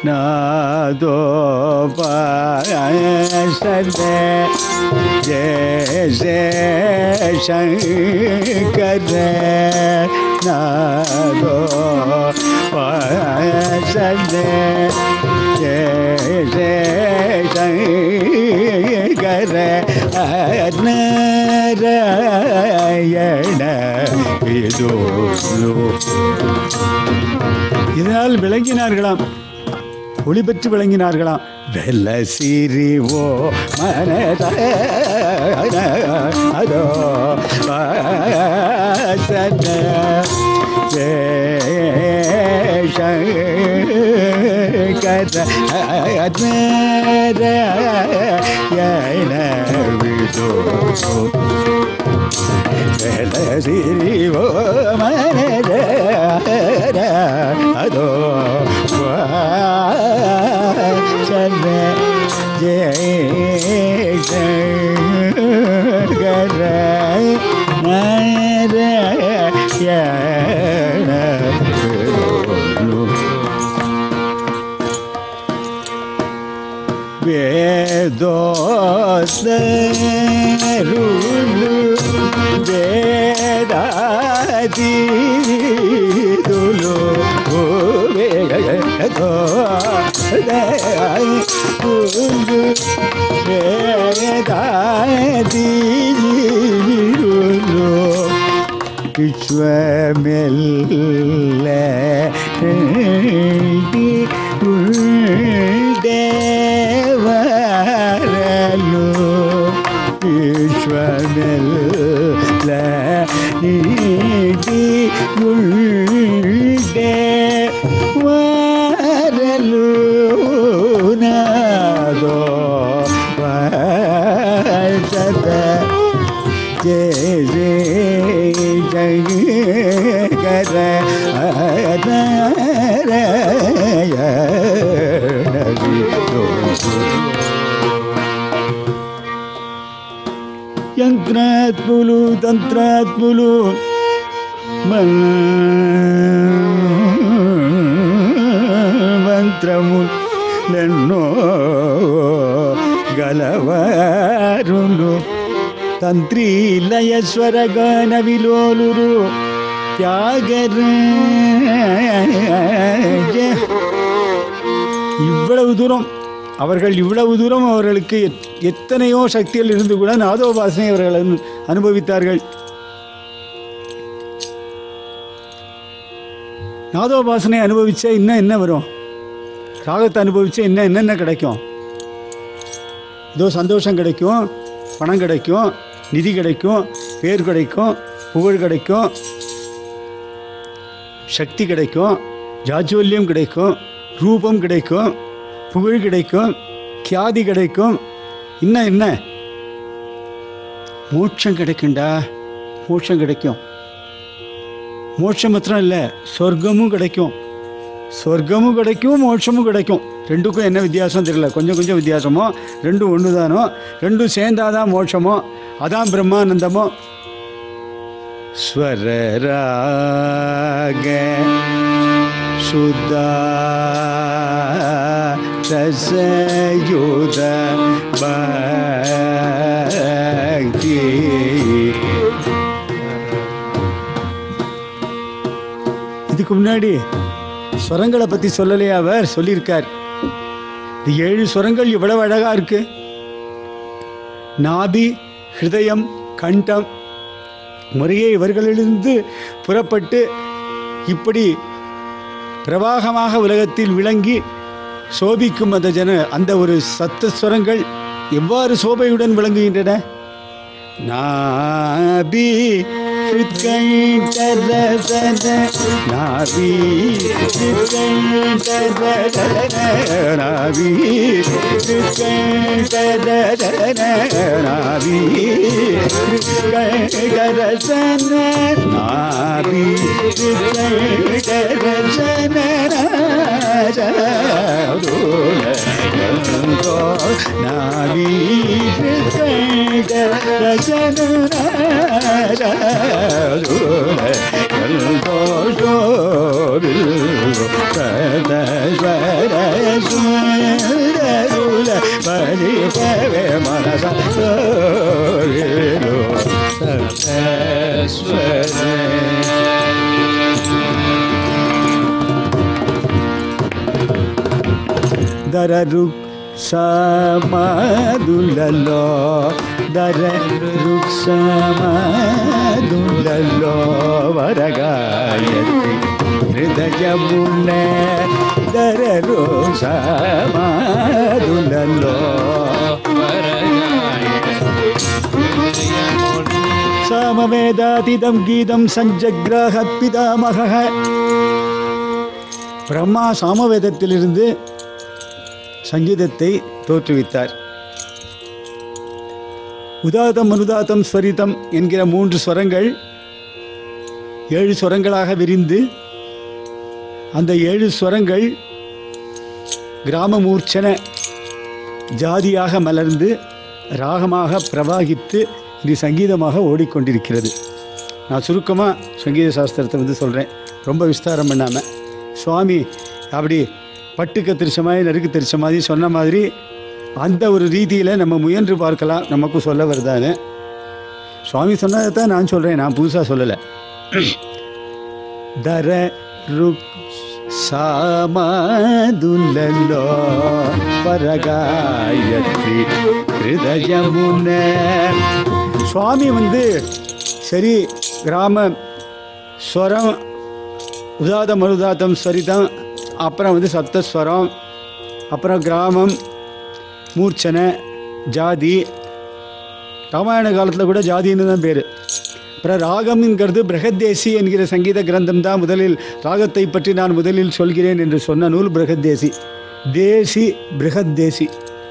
நாதோ பாசதே ஜெய ஜெய சங்கர நாதோ பாசதே ஜெய ஜெய சங்கர நாராயண விதோ இதனால் விளங்கினார்களாம் ஒளி பெற்று விளங்கினார்களாம் வெள்ள சிறிவோ மனத அதோ வாசன விதோ சிறிவோ மனத அதோ வாசன ஜெய கர వేదోసరులు వేదాదీదులు వేదాదీదులు విశ్వమెల్ల దేవరలు విశ్వమెల్ల నీటి వరలు నాదో వసత జయ జయ కర యంత్రాత్ములు తంత్రాత్ములు మంత్రము ఎన్నో గలవారులు తంత్రి లయస్వర గాన విలోలురు త్యాగర இவ்வளவு தூரம் அவர்கள் இவ்வளவு தூரம் அவர்களுக்கு எத்- எத்தனையோ சக்திகள் இருந்து கூட நாதோபாசனை அவர்கள் அனு- அனுபவித்தார்கள் நாதோபாசனை அனுபவிச்சா இன்னும் என்ன வரும் ராகத்தை அனுபவிச்சா இன்னும் என்னென்ன கிடைக்கும் ஏதோ சந்தோஷம் கிடைக்கும் பணம் கிடைக்கும் நிதி கிடைக்கும் பேர் கிடைக்கும் புகழ் கிடைக்கும் சக்தி கிடைக்கும் ஜாஜ்வல்யம் கிடைக்கும் ரூபம் கிடைக்கும் புகழ் கிடைக்கும் கியாதி கிடைக்கும் இன்னும் என்ன மோட்சம் கிடைக்கும்டா மோட்சம் கிடைக்கும் மோட்சம் மாத்திரம் இல்லை சொர்க்கமும் கிடைக்கும் சொர்க்கமும் கிடைக்கும் மோட்சமும் கிடைக்கும் ரெண்டுக்கும் என்ன வித்தியாசம் தெரியல கொஞ்சம் கொஞ்சம் வித்தியாசமோ ரெண்டும் ஒன்று தானோ ரெண்டும் சேர்ந்தாதான் மோட்சமோ அதான் பிரம்மானந்தமோ ஸ்வரராக சுதா ரசயுத பக்தி இதுக்கு முன்னாடி ஸ்வரங்களை பற்றி சொல்லலையா அவர் சொல்லியிருக்கார் இந்த ஏழு ஸ்வரங்கள் இவ்வளவு அழகா இருக்கு நாபி ஹிருதயம் கண்டம் முறையே இவர்களிலிருந்து புறப்பட்டு இப்படி பிரவாகமாக உலகத்தில் விளங்கி சோபிக்கும் அந்த ஜன அந்த ஒரு சத்த ஸ்வரங்கள் எவ்வாறு சோபையுடன் விளங்குகின்றன நாபி ஹிருத்கண்டரசன நாபி ஹிருத்கண்டரசன நாபி ஹிருத்கண்டரசன நாபி ஹிருத்கண்டரசன நாபி ஹிருத்கண்டரசன நாபி ஹிருத்கண்டரசன சதஸ்வர சுந்தருல பரிபவே மனச கோவிலோ சதஸ்வரே దరరుక్ సమాదులలో దరరుక్ సమాదులలో వరగాయత్రి హృదయమున దరరు సమాదులలో சாமவேதாதிதம் கீதம் சஞ்சக்ரஹத் பிதாமக பிரம்மா சாமவேதத்திலிருந்து சங்கீதத்தை தோற்றுவித்தார் உதாதம் அனுதாதம் ஸ்வரிதம் என்கிற மூன்று ஸ்வரங்கள் ஏழு ஸ்வரங்களாக விரிந்து அந்த ஏழு ஸ்வரங்கள் கிராமமூர்ச்சன ஜாதியாக மலர்ந்து ராகமாக பிரவாகித்து இது சங்கீதமாக ஓடிக்கொண்டிருக்கிறது நான் சுருக்கமாக சங்கீத சாஸ்திரத்தை வந்து சொல்கிறேன் ரொம்ப விஸ்தாரம் பண்ணாமல் சுவாமி அப்படி பட்டுக்க தெரிச்ச மாதிரி நறுக்கு தெரிச்ச மாதிரி சொன்ன மாதிரி அந்த ஒரு ரீதியில் நம்ம முயன்று பார்க்கலாம் நமக்கு சொல்ல வருதான்னு சுவாமி சொன்னதை தான் நான் சொல்கிறேன் நான் புதுசாக சொல்லலை தர ருக் சாமாதுல்லோ பரகாயத்ரி ஹிருதயமுன சுவாமி வந்து சரி கிராம ஸ்வரம் உதாதம் மருதாதம் ஸ்வரிதம் அப்புறம் வந்து சப்தஸ்வரம் அப்புறம் கிராமம் மூர்ச்சனை ஜாதி ராமாயண காலத்தில் கூட ஜாதின்னு தான் பேர் அப்புறம் ராகம்ங்கிறது பிரகத்தேசி என்கிற சங்கீத கிரந்தம் தான் முதலில் ராகத்தை பற்றி நான் முதலில் சொல்கிறேன் என்று சொன்ன நூல் பிரகத்தேசி தேசி பிரகத்தேசி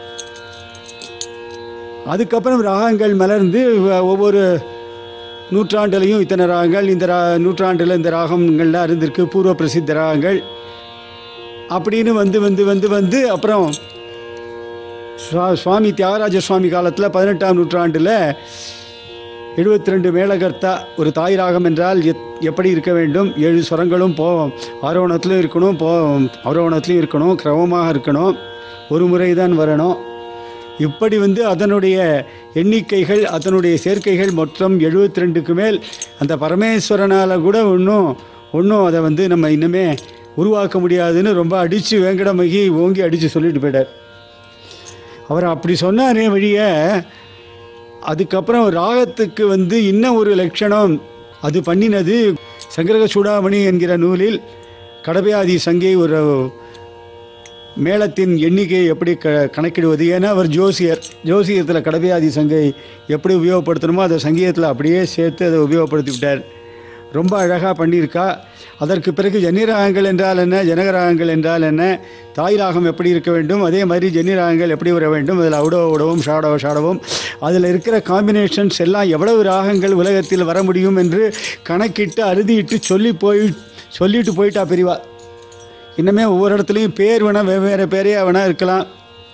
அதுக்கப்புறம் ராகங்கள் மலர்ந்து வ- ஒவ்வொரு நூற்றாண்டுலையும் இத்தனை ராகங்கள் இந்த ரா நூற்றாண்டில் இந்த ராகங்கள்லாம் இருந்திருக்கு பூர்வ பிரசித்த ராகங்கள் அப்படின்னு வந்து வந்து வந்து வந்து அப்புறம் சுவா- சுவாமி தியாகராஜ சுவாமி காலத்தில் பதினெட்டாம் நூற்றாண்டில் எழுபத்தி ரெண்டு மேளகர்த்தா ஒரு தாய் ராகம் என்றால் எத் எப்படி இருக்க வேண்டும் ஏழு ஸ்வரங்களும் போ ஆரோகணத்திலும் இருக்கணும் போ அவரோகணத்திலும் இருக்கணும் கிரமமாக இருக்கணும் ஒரு முறை தான் வரணும் இப்படி வந்து அதனுடைய எண்ணிக்கைகள் அதனுடைய சேர்க்கைகள் மொத்தம் எழுபத்தி ரெண்டுக்கு மேல் அந்த பரமேஸ்வரனால் கூட ஒன்றும் ஒன்றும் அதை வந்து நம்ம இன்னுமே உருவாக்க முடியாதுன்னு ரொம்ப அடித்து வேங்கடமகி ஓங்கி அடித்து சொல்லிட்டு போயிட்டார் அவர் அப்படி சொன்னாரே வழிய அதுக்கப்புறம் ராகத்துக்கு வந்து இன்னும் ஒரு லட்சணம் அது பண்ணினது சங்கரக சூடாமணி என்கிற நூலில் கடபையாதி சங்கை ஒரு மேளத்தின் எண்ணிக்கையை எப்படி க கணக்கிடுவது ஏன்னா அவர் ஜோசியர் ஜோசியத்தில் கடபையாதி சங்கை எப்படி உபயோகப்படுத்தணுமோ அதை சங்கீதத்தில் அப்படியே சேர்த்து அதை உபயோகப்படுத்தி விட்டார் ரொம்ப அழகாக பண்ணியிருக்கா அதற்கு பிறகு ஜன்னிராகங்கள் என்றால் என்ன ஜனகராகங்கள் என்றால் என்ன தாய் ராகம் எப்படி இருக்க வேண்டும் அதே மாதிரி ஜன்னிராகங்கள் எப்படி வர வேண்டும் அதில் அவுடோ உடவும் ஷாடோ ஷாடவும் அதில் இருக்கிற காம்பினேஷன்ஸ் எல்லாம் எவ்வளவு ராகங்கள் உலகத்தில் வர முடியும் என்று கணக்கிட்டு அறுதிட்டு சொல்லி போய் சொல்லிட்டு போயிட்டா பெரியவா இன்னுமே ஒவ்வொரு இடத்துலையும் பேர் வேணால் வெவ்வேறு பேரே வேணால் இருக்கலாம்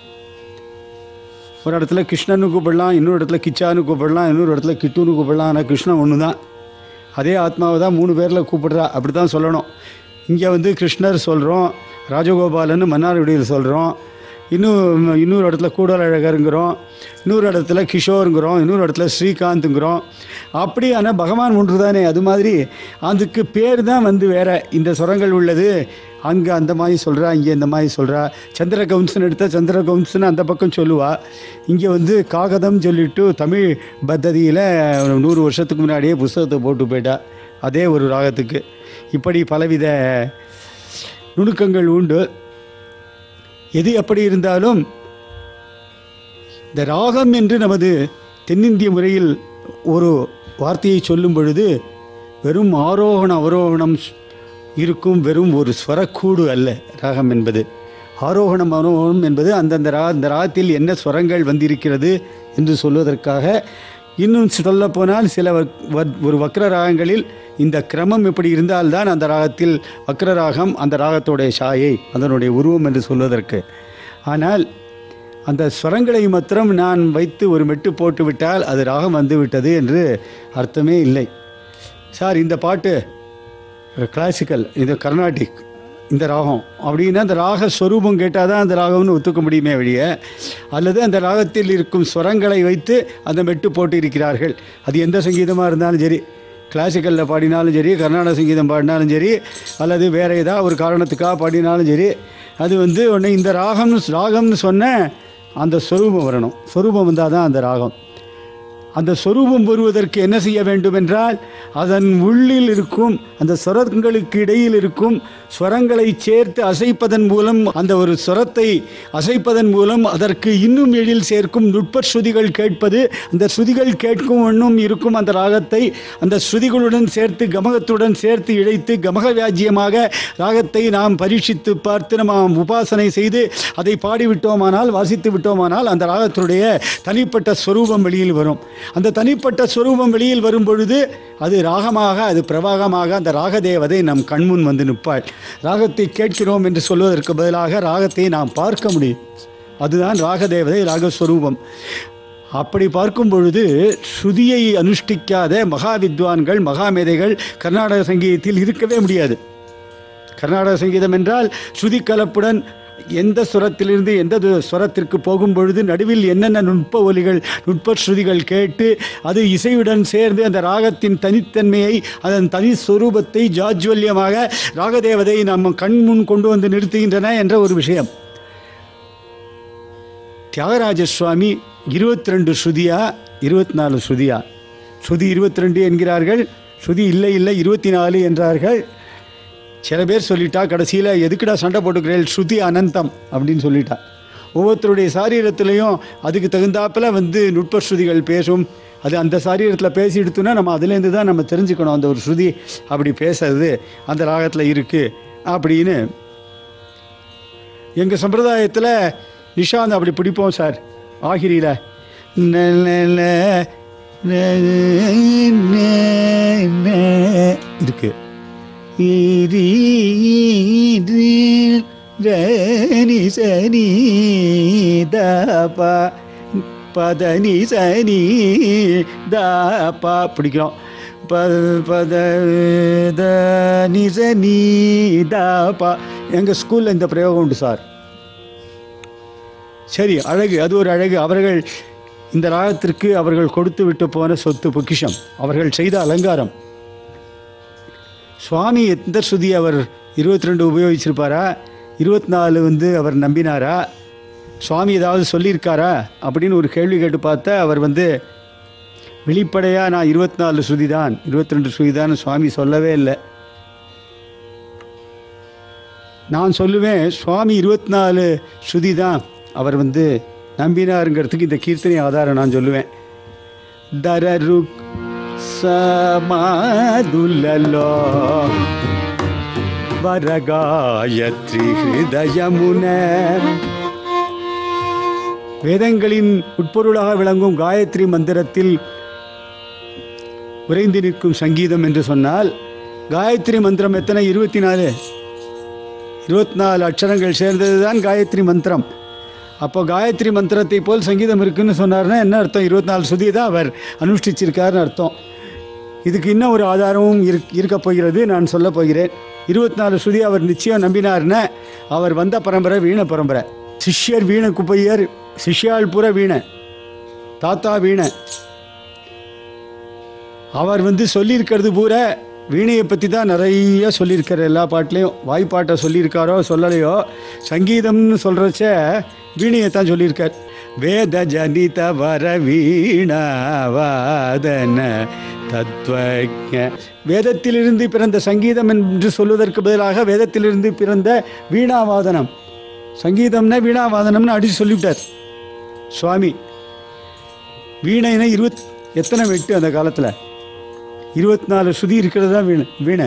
ஒரு இடத்துல கிருஷ்ணன்னு கூப்பிடலாம் இன்னொரு இடத்துல கிச்சான்னு கூப்பிடலாம் இன்னொரு இடத்துல கிட்டுன்னு கூப்பிடலாம் ஆனால் கிருஷ்ணன் ஒன்று தான் அதே ஆத்மாவை தான் மூணு பேரில் கூப்பிடுறா அப்படி தான் சொல்லணும் இங்கே வந்து கிருஷ்ணர் சொல்கிறோம் ராஜகோபாலன்னு மன்னார்குடியில் சொல்கிறோம் இன்னும் இன்னொரு இடத்துல கூடல் அழகருங்கிறோம் இன்னொரு இடத்துல கிஷோருங்கிறோம் இன்னொரு இடத்துல ஸ்ரீகாந்த்ங்கிறோம் அப்படி ஆனால் பகவான் ஒன்று தானே அது மாதிரி அதுக்கு பேர் தான் வந்து வேற இந்த சுரங்கள் உள்ளது அங்கே அந்த மாதிரி சொல்கிறா இங்கே இந்த மாதிரி சொல்கிறா சந்திர கவுன்ஸ்னு எடுத்தால் சந்திர கவுன்ஸ்னு அந்த பக்கம் சொல்லுவா இங்கே வந்து காகதம் சொல்லிட்டு தமிழ் பத்ததியில் நூறு வருஷத்துக்கு முன்னாடியே புஸ்தகத்தை போட்டு போயிட்டா அதே ஒரு ராகத்துக்கு இப்படி பலவித நுணுக்கங்கள் உண்டு எது எப்படி இருந்தாலும் இந்த ராகம் என்று நமது தென்னிந்திய முறையில் ஒரு வார்த்தையை சொல்லும் பொழுது வெறும் ஆரோகண அவரோகணம் இருக்கும் வெறும் ஒரு ஸ்வரக்கூடு அல்ல ராகம் என்பது ஆரோகணம் அவரோகணம் என்பது அந்தந்த ரா அந்த ராகத்தில் என்ன ஸ்வரங்கள் வந்திருக்கிறது என்று சொல்வதற்காக இன்னும் சொல்லப்போனால் சில வக்- வத்- ஒரு வக்ர ராகங்களில் இந்த கிரமம் இப்படி இருந்தால்தான் அந்த ராகத்தில் வக்ர ராகம் அந்த ராகத்தோடைய சாயை அதனுடைய உருவம் என்று சொல்வதற்கு ஆனால் அந்த ஸ்வரங்களை மாத்திரம் நான் வைத்து ஒரு மெட்டு போட்டு விட்டால் அது ராகம் வந்து விட்டது என்று அர்த்தமே இல்லை சார் இந்த பாட்டு கிளாசிக்கல் இது கர்நாடிக் இந்த ராகம் அப்படின்னா அந்த ராக ஸ்வரூபம் கேட்டால் தான் அந்த ராகம்னு ஒத்துக்க முடியுமே வழிய அல்லது அந்த ராகத்தில் இருக்கும் ஸ்வரங்களை வைத்து அந்த மெட்டு போட்டு இருக்கிறார்கள் அது எந்த சங்கீதமாக இருந்தாலும் சரி கிளாசிக்கலில் பாடினாலும் சரி கர்நாடக சங்கீதம் பாடினாலும் சரி அல்லது வேறு ஏதாவது ஒரு காரணத்துக்காக பாடினாலும் சரி அது வந்து ஒன்று இந்த ராகம்னு ராகம்னு சொன்ன அந்த ஸ்வரூபம் வரணும் ஸ்வரூபம் வந்தால் தான் அந்த ராகம் அந்த சொரூபம் வருவதற்கு என்ன செய்ய வேண்டும் என்றால் அதன் உள்ளில் இருக்கும் அந்த ஸ்வரங்களுக்கு இடையில் இருக்கும் ஸ்வரங்களை சேர்த்து அசைப்பதன் மூலம் அந்த ஒரு ஸ்வரத்தை அசைப்பதன் மூலம் அதற்கு இன்னும் எழில் சேர்க்கும் நுட்ப ஸ்ருதிகள் கேட்பது அந்த ஸ்ருதிகள் கேட்கும் ஒன்றும் இருக்கும் அந்த ராகத்தை அந்த ஸ்ருதிகளுடன் சேர்த்து கமகத்துடன் சேர்த்து இழைத்து கமக வியாஜ்யமாக ராகத்தை நாம் பரீட்சித்து பார்த்து நாம் உபாசனை செய்து அதை பாடிவிட்டோமானால் வாசித்து விட்டோமானால் அந்த ராகத்தினுடைய தனிப்பட்ட ஸ்வரூபம் வெளியில் வரும் அந்த தனிப்பட்ட ஸ்வரூபம் வெளியில் வரும் பொழுது அது ராகமாக அது பிரவாகமாக அந்த ராகதேவதை நம் கண்முன் வந்து நிற்பாள் ராகத்தை கேட்கிறோம் என்று சொல்வதற்கு பதிலாக ராகத்தை நாம் பார்க்க முடியும் அதுதான் ராகதேவதை ராகஸ்வரூபம் அப்படி பார்க்கும் பொழுது ஸ்ருதியை அனுஷ்டிக்காத மகா வித்வான்கள் மகாமேதைகள் கர்நாடக சங்கீதத்தில் இருக்கவே முடியாது கர்நாடக சங்கீதம் என்றால் ஸ்ருதி கலப்புடன் எந்த சுரத்திலிருந்து எந்த து- சுரத்திற்கு போகும் பொழுது நடுவில் என்னென்ன நுட்ப ஒலிகள் நுட்ப ஸ்ருதிகள் கேட்டு அது இசையுடன் சேர்ந்து அந்த ராகத்தின் தனித்தன்மையை அதன் தனி ஸ்வரூபத்தை ஜாஜ்வல்யமாக ராகதேவதை நம்ம கண் முன் கொண்டு வந்து நிறுத்துகின்றன என்ற ஒரு விஷயம் தியாகராஜ சுவாமி இருபத்தி ரெண்டு ஸ்ருதியா இருபத்தி நாலு ஸ்ருதியா ஸ்ருதி இருபத்தி ரெண்டு என்கிறார்கள் ஸ்ருதி இல்லை இல்லை இருபத்தி நாலு என்றார்கள் சில பேர் சொல்லிட்டா கடைசியில் எதுக்குடா சண்டை போட்டுக்கிறேன் ஸ்ருதி அனந்தம் அப்படின்னு சொல்லிட்டா ஒவ்வொருத்தருடைய சாரீரத்திலையும் அதுக்கு தகுந்தாப்பில் வந்து நுட்ப ஸ்ருதிகள் பேசும் அது அந்த சாரீரத்தில் பேசி எடுத்தோன்னா நம்ம அதுலேருந்து தான் நம்ம தெரிஞ்சுக்கணும் அந்த ஒரு ஸ்ருதி அப்படி பேசுறது அந்த ராகத்தில் இருக்குது அப்படின்னு எங்கள் சம்பிரதாயத்தில் நிஷாந்த் அப்படி பிடிப்போம் சார் ஆகிரியில் இருக்கு ரனி சனி தபா பதனி சனி தபா பிடிக்கும் பத பத த நிசனி தபா எங்கள் ஸ்கூலில் இந்த பிரயோகம் உண்டு சார் சரி அழகு அது ஒரு அழகு அவர்கள் இந்த ராகத்திற்கு அவர்கள் கொடுத்து விட்டு போன சொத்து பொக்கிஷம் அவர்கள் செய்த அலங்காரம் சுவாமி எந்த ஸ்ருதி அவர் இருபத்தி ரெண்டு உபயோகிச்சிருப்பாரா இருபத்தி நாலு வந்து அவர் நம்பினாரா சுவாமி ஏதாவது சொல்லியிருக்காரா அப்படின்னு ஒரு கேள்வி கேட்டு பார்த்தா அவர் வந்து வெளிப்படையாக நான் இருபத்தி நாலு ஸ்ருதி தான் இருபத்தி ரெண்டு ஸ்ருதி தான் சுவாமி சொல்லவே இல்லை நான் சொல்லுவேன் சுவாமி இருபத்தி நாலு ஸ்ருதி தான் அவர் வந்து நம்பினாருங்கிறதுக்கு இந்த கீர்த்தனை ஆதாரம் நான் சொல்லுவேன் தரரு சமாதுலலோ வரகாயத்ரி ஹிருதயமுன வேதங்களின் உட்பொருளாக விளங்கும் காயத்ரி மந்திரத்தில் உறைந்து நிற்கும் சங்கீதம் என்று சொன்னால் காயத்ரி மந்திரம் எத்தனை இருபத்தி நாலு இருபத்தி நாலு அக்ஷரங்கள் சேர்ந்தது தான் காயத்ரி மந்திரம் அப்போ காயத்ரி மந்திரத்தை போல் சங்கீதம் இருக்குன்னு சொன்னார்னா என்ன அர்த்தம் இருபத்தி நாலு சுதி தான் அவர் அனுஷ்டிச்சிருக்காருன்னு அர்த்தம் இதுக்கு இன்னும் ஒரு ஆதாரமும் இருக் இருக்கப் போகிறது நான் சொல்லப் போகிறேன் இருபத்தி நாலு ஸ்ருதி அவர் நிச்சயம் நம்பினார்னா அவர் வந்த பரம்பரை வீண பரம்பரை சிஷ்யர் வீண குப்பையர் சிஷ்யாள் புற வீண தாத்தா வீண அவர் வந்து சொல்லியிருக்கிறது பூரா வீணையை பற்றி தான் நிறைய சொல்லியிருக்கார் எல்லா பாட்டுலேயும் வாய்ப்பாட்டை சொல்லியிருக்காரோ சொல்லலையோ சங்கீதம்னு சொல்கிறச்ச வீணையை தான் சொல்லியிருக்கார் வேத ஜனித வர வீணா வாதன தத்வஜ வேதத்திலிருந்து பிறந்த சங்கீதம் என்று சொல்வதற்கு பதிலாக வேதத்திலிருந்து பிறந்த வீணாவாதனம் சங்கீதம்னா வீணாவாதனம்னு அடிச்சு சொல்லிவிட்டார் சுவாமி வீணைனா இருபத் எத்தனை வெட்டு அந்த காலத்தில் இருபத்தி நாலு சுதி இருக்கிறது தான் வீணை வீணை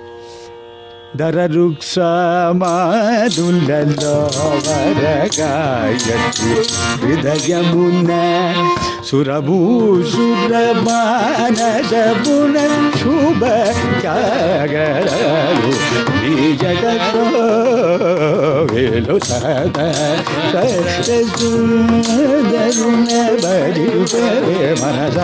ஹிருதயமுன சுரபூசுரமானசபுன சுப ஜகரு வேலு சத சுந்தருண பரிபவே மனச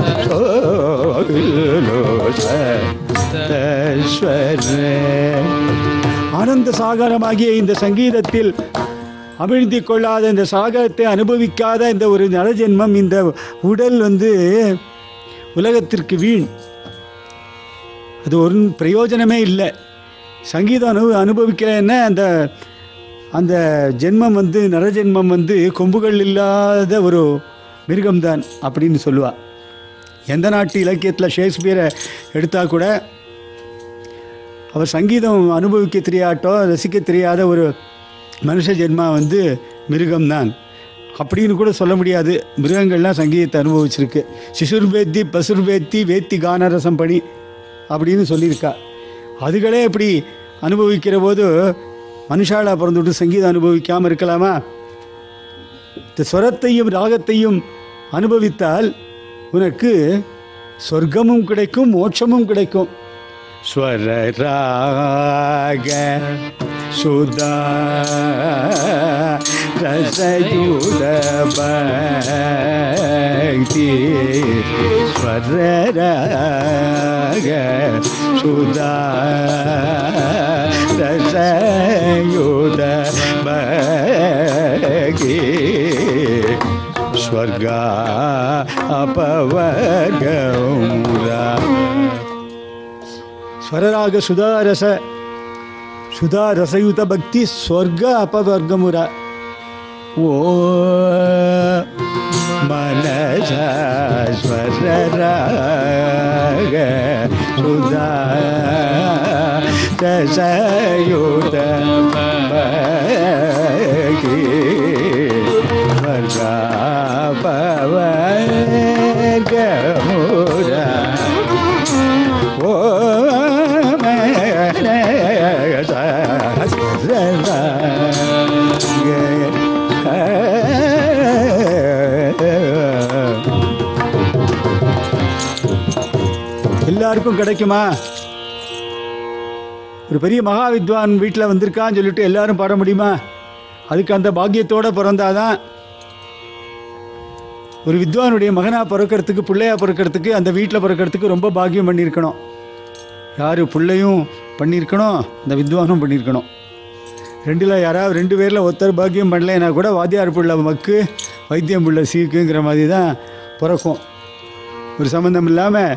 ஆனந்த சாகரமாகிய இந்த சங்கீதத்தில் அமிழ்ந்திக் கொள்ளாத இந்த சாகரத்தை அனுபவிக்காத இந்த ஒரு நரஜென்மம் இந்த உடல் வந்து உலகத்திற்கு வீண் அது ஒரு பிரயோஜனமே இல்லை சங்கீதம் அனு அனுபவிக்கலைன்னா அந்த அந்த ஜென்மம் வந்து நரஜென்மம் வந்து கொம்புகள் இல்லாத ஒரு மிருகம்தான் அப்படின்னு சொல்லுவா எந்த நாட்டு இலக்கியத்தில் ஷேக்ஸ்பியரை எடுத்தால் கூட அவர் சங்கீதம் அனுபவிக்க தெரியாட்டோ ரசிக்க தெரியாத ஒரு மனுஷ ஜென்மா வந்து மிருகம்தான் அப்படின்னு கூட சொல்ல முடியாது மிருகங்கள்லாம் சங்கீதத்தை அனுபவிச்சிருக்கு சிசுர்பேத்தி பசுர்பேத்தி வேத்தி கானரசம் பணி அப்படின்னு சொல்லியிருக்கா அதுகளே இப்படி அனுபவிக்கிற போது மனுஷாலா பிறந்துவிட்டு சங்கீதம் அனுபவிக்காமல் இருக்கலாமா இந்த ஸ்வரத்தையும் ராகத்தையும் அனுபவித்தால் உனக்கு சொர்க்கமும் கிடைக்கும் மோட்சமும் கிடைக்கும் ஸ்வர ராக சுதா ரசயுத பக்தி ஸ்வர ராக சுதா ரசயுத பக்தி ಸ್ವರ್ಗ ಅಪವರ್ಗಮುರ ಸ್ವರರಾಗ ಸುಧಾರಸ ಸುಧಾರಸಯುತ ಭಕ್ತಿ ಸ್ವರ್ಗ ಅಪವರ್ಗಮುರ ಓ ಮನಸ ಸ್ವರರಾಗ ಸುಧಾ ರಸಯುತ ಭಕ್ತಿ ವರ್ಗಾಪವರ್ಗಮುರ ಓ எல்லாருக்கும் கிடைக்குமா ஒரு பெரிய மகா வித்வான் வீட்டில் வந்திருக்கான்னு சொல்லிட்டு எல்லாரும் பாட முடியுமா அதுக்கு அந்த பாக்கியத்தோட பிறந்தாதான் ஒரு வித்வானுடைய மகனாக பிறக்கிறதுக்கு பிள்ளையா பிறக்கிறதுக்கு அந்த வீட்டில் பிறக்கிறதுக்கு ரொம்ப பாக்கியம் பண்ணியிருக்கணும் யார் பிள்ளையும் பண்ணியிருக்கணும் அந்த வித்வானும் பண்ணியிருக்கணும் ரெண்டில் யாராவது ரெண்டு பேரில் ஒருத்தர் பாக்கியம் பண்ணலைன்னா கூட வாத்தியார் பிள்ளை மக்கு வைத்தியம் பிள்ளை சீக்குங்கிற மாதிரி தான் பிறக்கும் ஒரு சம்மந்தம் இல்லாமல்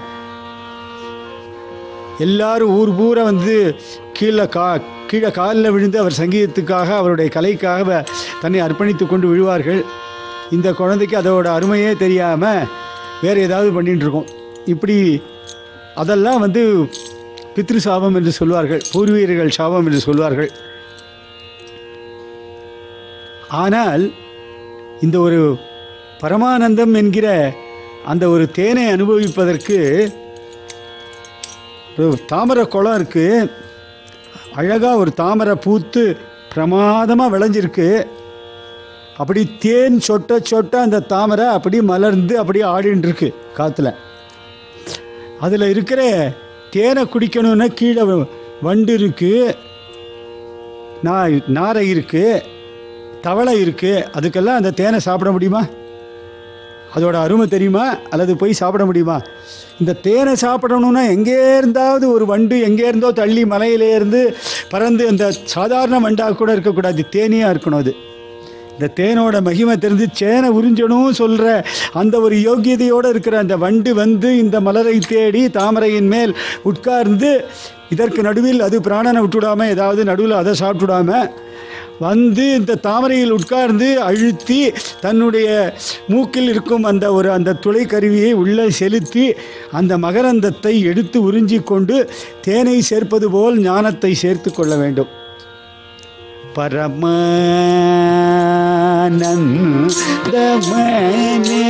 எல்லாரும் ஊர் பூரா வந்து கீழே கா கீழே காலில் விழுந்து அவர் சங்கீதத்துக்காக அவருடைய கலைக்காக வ- தன்னை அர்ப்பணித்து கொண்டு விழுவார்கள் இந்த குழந்தைக்கு அதோட அருமையே தெரியாமல் வேறு ஏதாவது பண்ணிட்டு இருக்கோம் இப்படி அதெல்லாம் வந்து பித்ரு சாபம் என்று சொல்வார்கள் பூர்வீகர்கள் சாபம் என்று சொல்வார்கள் ஆனால் இந்த ஒரு பரமானந்தம் என்கிற அந்த ஒரு தேனை அனுபவிப்பதற்கு ஒரு தாமரை குளம் இருக்குது அழகாக ஒரு தாமரை பூத்து பிரமாதமாக விளைஞ்சிருக்கு அப்படி தேன் சொட்ட சொட்ட அந்த தாமரை அப்படி மலர்ந்து அப்படியே ஆடின்னு இருக்கு காற்றுல அதில் இருக்கிற தேனை குடிக்கணும்னா கீழே வ- வண்டு இருக்குது நா நாரை இருக்குது தவளை இருக்குது அதுக்கெல்லாம் அந்த தேனை சாப்பிட முடியுமா அதோட அருமை தெரியுமா அல்லது போய் சாப்பிட முடியுமா இந்த தேனை சாப்பிடணும்னா எங்கே இருந்தாவது ஒரு வண்டு எங்கே இருந்தோ தள்ளி மலையிலே இருந்து பறந்து அந்த சாதாரண வண்டாக கூட இருக்கக்கூடாது தேனியாக இருக்கணும் அது இந்த தேனோட மகிமை தெரிஞ்சு சேனை உறிஞ்சணும் சொல்கிற அந்த ஒரு யோக்கியதையோடு இருக்கிற அந்த வண்டு வந்து இந்த மலரை தேடி தாமரையின் மேல் உட்கார்ந்து இதற்கு நடுவில் அது பிராணனை விட்டுடாம ஏதாவது நடுவில் அதை சாப்பிட்டுடாம வந்து இந்த தாமரையில் உட்கார்ந்து அழுத்தி தன்னுடைய மூக்கில் இருக்கும் அந்த ஒரு அந்த துளை கருவியை உள்ளே செலுத்தி அந்த மகரந்தத்தை எடுத்து உறிஞ்சி கொண்டு தேனை சேர்ப்பது போல் ஞானத்தை சேர்த்து கொள்ள வேண்டும் பரமானந்தமனே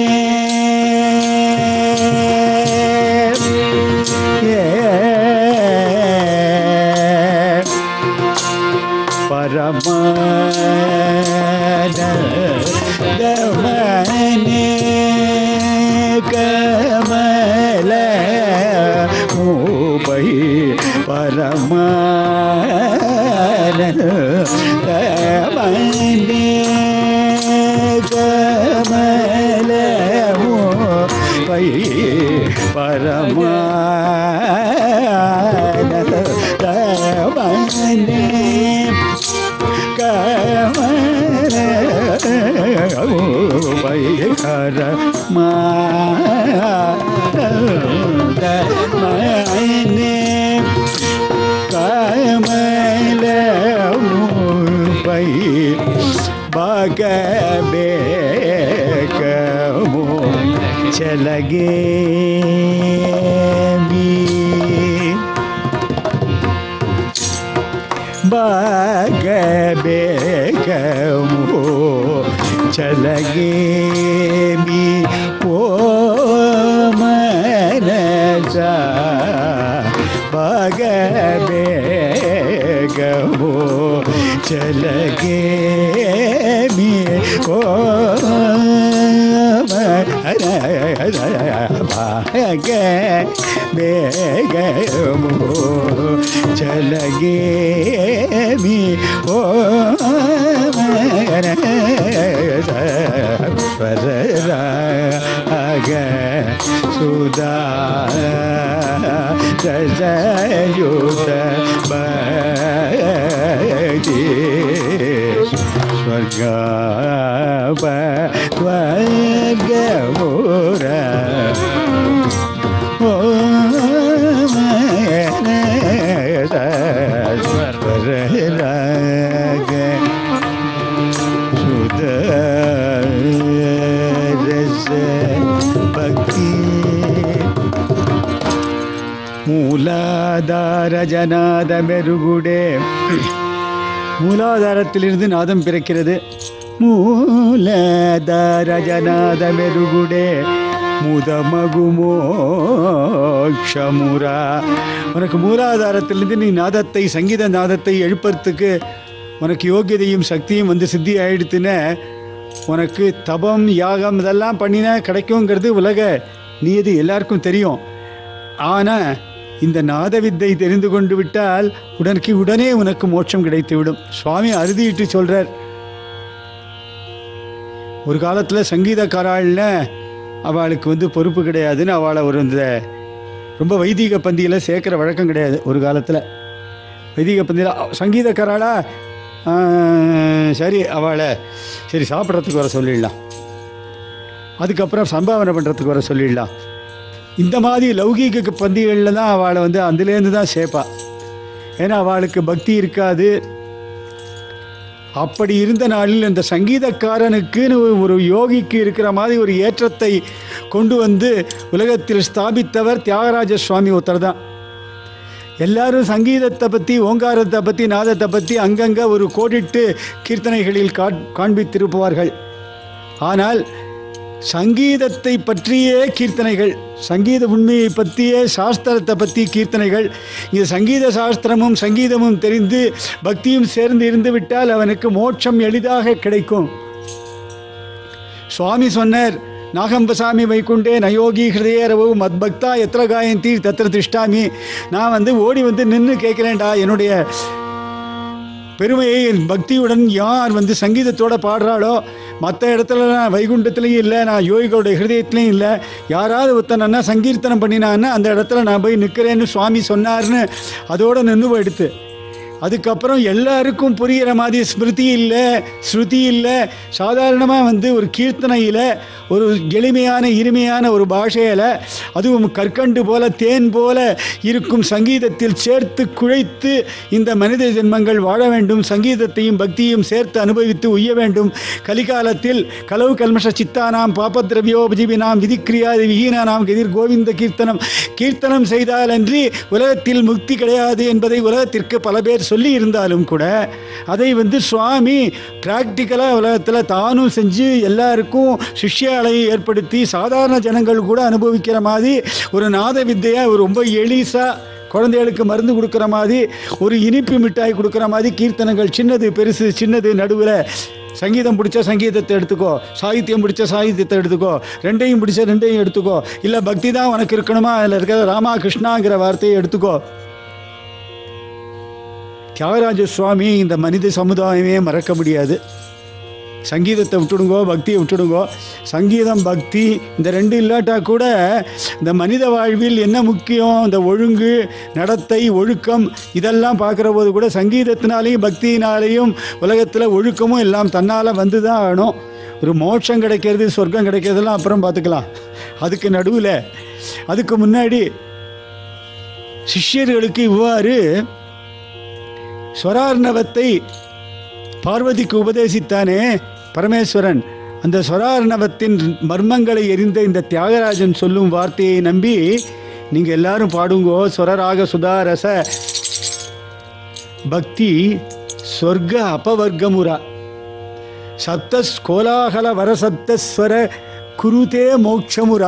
பரமானந்தமனே கமல மூபை பரமான தமனே கமலமோ பை பரமா தமனே கமல பயகர மானே கமல பை பகபே கமோ ಚಲಗೆ ಬಿ ಬಾಗಬೇಕಮೋ ಚಲಗೆ ಬಿ ಓ ಮನಸ ಬಾಗಬೇಕಮೋ ಚಲಗೆ ಬಿ ಓ ಭಾಗ ಬೇಗಮೋ ಚಲಗೆ ಮಿ ಓ ಸ್ವರರಾಗ ಸುಧಾ ರಜಯುತ ಬಿ ಸ್ವರ್ಗ ಸ್ವರ್ಗಮೂರ ಓ ಸ್ವರರಾಗ ಸುಧ ರಸ ಭಕ್ತಿ மூலாதார ஜனாத மெருகுடே மூலாதாரத்திலிருந்து நாதம் பிறக்கிறது மூலதார ஜனாத மெருகுடே முதமகுமோக்ஷமுரா உனக்கு மூலாதாரத்திலிருந்து நீ நாதத்தை சங்கீத நாதத்தை எழுப்பறதுக்கு உனக்கு யோகியதையும் சக்தியும் வந்து சித்தி ஆயிடுத்துன்னு உனக்கு தபம் யாகம் இதெல்லாம் பண்ணினா கிடைக்குங்கிறது உலக நீதி எல்லாருக்கும் தெரியும் ஆனால் இந்த நாத வித்தை தெரிந்து கொண்டு விட்டால் உடனுக்கு உடனே உனக்கு மோட்சம் கிடைத்துவிடும் சுவாமி அறுதிட்டு சொல்றார் ஒரு காலத்தில் சங்கீதக்காராள்ல அவளுக்கு வந்து பொறுப்பு கிடையாதுன்னு அவளை ஒரு இந்த ரொம்ப வைதிக பந்தியில் சேர்க்குற வழக்கம் கிடையாது ஒரு காலத்தில் வைதிக பந்தியில் சங்கீதக்காராளா ஆ, சரி அவளை சரி சாப்பிட்றதுக்கு வர சொல்லிடலாம் அதுக்கப்புறம் சம்பாவனை பண்ணுறதுக்கு வர சொல்லிடலாம் இந்த மாதிரி லௌகீக பந்திகளில் தான் அவளை வந்து அதுலேருந்து தான் சேர்ப்பா ஏன்னா அவளுக்கு பக்தி இருக்காது அப்படி இருந்த நாளில் இந்த சங்கீதக்காரனுக்குன்னு ஒரு யோகிக்கு இருக்கிற மாதிரி ஒரு ஏற்றத்தை கொண்டு வந்து உலகத்தில் ஸ்தாபித்தவர் தியாகராஜ சுவாமி ஒருத்தர் தான் எல்லாரும் சங்கீதத்தை பற்றி ஓங்காரத்தை பற்றி நாதத்தை பற்றி அங்கங்கே ஒரு கோடிட்டு கீர்த்தனைகளில் காட் காண்பித்திருப்பார்கள் ஆனால் சங்கீதத்தை பற்றியே கீர்த்தனைகள் சங்கீத உண்மையை பற்றியே சாஸ்திரத்தை பற்றி கீர்த்தனைகள் இது சங்கீத சாஸ்திரமும் சங்கீதமும் தெரிந்து பக்தியும் சேர்ந்து இருந்து விட்டால் அவனுக்கு மோட்சம் எளிதாக கிடைக்கும் சுவாமி சொன்னார் நாகம்பசாமி வைகுண்டே நயோகி ஹிருதயரவு மத்பக்தா எத்திர காயந்தி தத்திர திஷ்டாமி நான் வந்து ஓடி வந்து நின்று கேட்குறேன்டா என்னுடைய பெருமையை என் பக்தியுடன் யார் வந்து சங்கீதத்தோட பாடுறாளோ மற்ற இடத்துல நான் வைகுண்டத்துலேயும் இல்லை நான் யோகிகளோட ஹிருதயத்துலேயும் இல்லை யாராவது ஒருத்தனா சங்கீர்த்தனம் பண்ணினான்னா அந்த இடத்துல நான் போய் நிற்கிறேன்னு சுவாமி சொன்னார்னு அதோட நின்று போயிடுத்து அதுக்கப்புறம் எல்லாருக்கும் புரிகிற மாதிரி ஸ்மிருதி இல்லை ஸ்ருதி இல்லை சாதாரணமாக வந்து ஒரு கீர்த்தனையில் ஒரு எளிமையான இனிமையான ஒரு பாஷையில் அதுவும் கற்கண்டு போல தேன் போல இருக்கும் சங்கீதத்தில் சேர்த்து குழைத்து இந்த மனித ஜென்மங்கள் வாழ வேண்டும் சங்கீதத்தையும் பக்தியும் சேர்த்து அனுபவித்து உய்ய வேண்டும் கலிகாலத்தில் கலவு கல்மஷ சித்தானாம் பாபத்ரவியோபஜீவினாம் விதிக்கிரியாதி விஹீனானாம் கதிர் கோவிந்த கீர்த்தனம் கீர்த்தனம் செய்தாலன்றி உலகத்தில் முக்தி கிடையாது என்பதை உலகத்திற்கு பல பேர் சொல்லி இருந்தாலும் கூட அதை வந்து சுவாமி பிராக்டிக்கலாக உலகத்தில் தானும் செஞ்சு எல்லாருக்கும் சிஷ்யாலையை ஏற்படுத்தி சாதாரண ஜனங்கள் கூட அனுபவிக்கிற மாதிரி ஒரு நாத வித்தையை ஒரு ரொம்ப எளிசாக குழந்தைகளுக்கு மருந்து கொடுக்குற மாதிரி ஒரு இனிப்பு மிட்டாய் கொடுக்குற மாதிரி கீர்த்தனங்கள் சின்னது பெருசு சின்னது நடுவில் சங்கீதம் பிடிச்ச சங்கீதத்தை எடுத்துக்கோ சாகித்யம் பிடிச்ச சாகித்யத்தை எடுத்துக்கோ ரெண்டையும் பிடிச்ச ரெண்டையும் எடுத்துக்கோ இல்லை பக்தி தான் உனக்கு இருக்கணுமா அதில் இருக்கிற ராமா கிருஷ்ணாங்கிற வார்த்தையை எடுத்துக்கோ தியாகராஜ சுவாமி இந்த மனித சமுதாயமே மறக்க முடியாது சங்கீதத்தை விட்டுடுங்கோ பக்தியை விட்டுடுங்கோ சங்கீதம் பக்தி இந்த ரெண்டு இல்லாட்டா கூட இந்த மனித வாழ்வில் என்ன முக்கியம் இந்த ஒழுங்கு நடத்தை ஒழுக்கம் இதெல்லாம் பார்க்குற போது கூட சங்கீதத்தினாலேயும் பக்தியினாலேயும் உலகத்தில் ஒழுக்கமும் எல்லாம் தன்னால் வந்து தான் ஆகணும் ஒரு மோட்சம் கிடைக்கிறது சொர்க்கம் கிடைக்கிறதெல்லாம் அப்புறம் பார்த்துக்கலாம் அதுக்கு நடுவில் அதுக்கு முன்னாடி சிஷ்யர்களுக்கு இவ்வாறு ஸ்வரார்ணவத்தை பார்வதிக்கு உபதேசித்தானே பரமேஸ்வரன் அந்த ஸ்வரார்ணவத்தின் மர்மங்களை எரிந்த இந்த தியாகராஜன் சொல்லும் வார்த்தையை நம்பி நீங்கள் எல்லாரும் பாடுங்கோ ஸ்வரராக சுதாரச பக்தி சொர்க்க அபவர்க்கமுரா சப்த கோலாகல வரசப்தஸ்வர குருதே மோட்சமுரா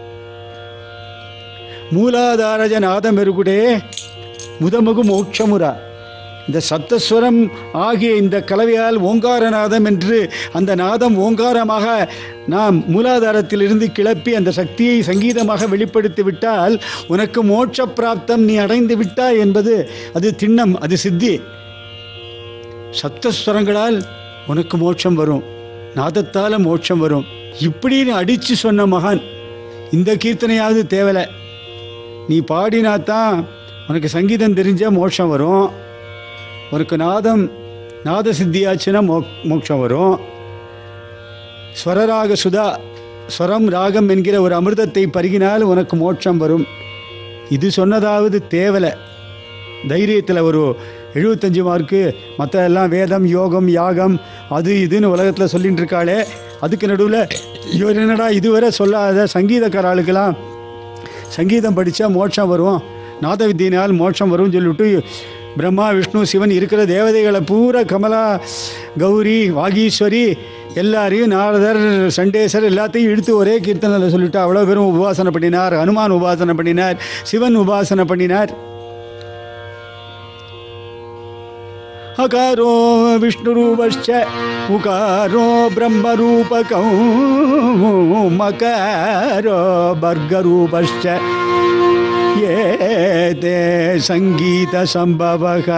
மூலாதாரஜ நாதமெருகுடே முதமகு மோட்சமுரா இந்த சப்தஸ்வரம் ஆகிய இந்த கலவையால் ஓங்காரநாதம் என்று அந்த நாதம் ஓங்காரமாக நாம் மூலாதாரத்திலிருந்து கிளப்பி அந்த சக்தியை சங்கீதமாக வெளிப்படுத்தி விட்டால் உனக்கு மோட்ச பிராப்தம் நீ அடைந்து விட்டாய் என்பது அது திண்ணம் அது சித்தி சப்தஸ்வரங்களால் உனக்கு மோட்சம் வரும் நாதத்தால் மோட்சம் வரும் இப்படின்னு அடித்து சொன்ன மகான் இந்த கீர்த்தனையாவது தேவலை நீ பாடினாத்தான் உனக்கு சங்கீதம் தெரிஞ்சால் மோட்சம் வரும் உனக்கு நாதம் நாத சித்தியாச்சுன்னா மோ மோட்சம் வரும் ஸ்வரராக சுதா ஸ்வரம் ராகம் என்கிற ஒரு அமிர்தத்தை பருகினால் உனக்கு மோட்சம் வரும் இது சொன்னதாவது தேவலை தைரியத்தில் ஒரு எழுபத்தஞ்சு மார்க்கு மற்ற எல்லாம் வேதம் யோகம் யாகம் அது இதுன்னு உலகத்தில் சொல்லிட்டு இருக்காளே அதுக்கு நடுவில் இவர் என்னடா இதுவரை சொல்லாத சங்கீதக்காராளுக்கெல்லாம் சங்கீதம் படித்தா மோட்சம் வரும் நாத வித்தியினால் மோட்சம் வரும்னு சொல்லிவிட்டு பிரம்மா விஷ்ணு சிவன் இருக்கிற தேவதைகளை பூரா கமலா கௌரி வாகீஸ்வரி எல்லாரையும் நாரதர் சண்டேசர் எல்லாத்தையும் இழுத்து ஒரே கீர்த்தனையில் சொல்லிட்டு அவ்வளோ பேரும் உபாசனை பண்ணினார் ஹனுமான் உபாசனை பண்ணினார் சிவன் உபாசனை பண்ணினார் अकारो विष्णुरूपश्च उकारो ब्रह्मरूपकौ मकारो वर्गरूपश्च ये ते सङ्गीतसम्भवः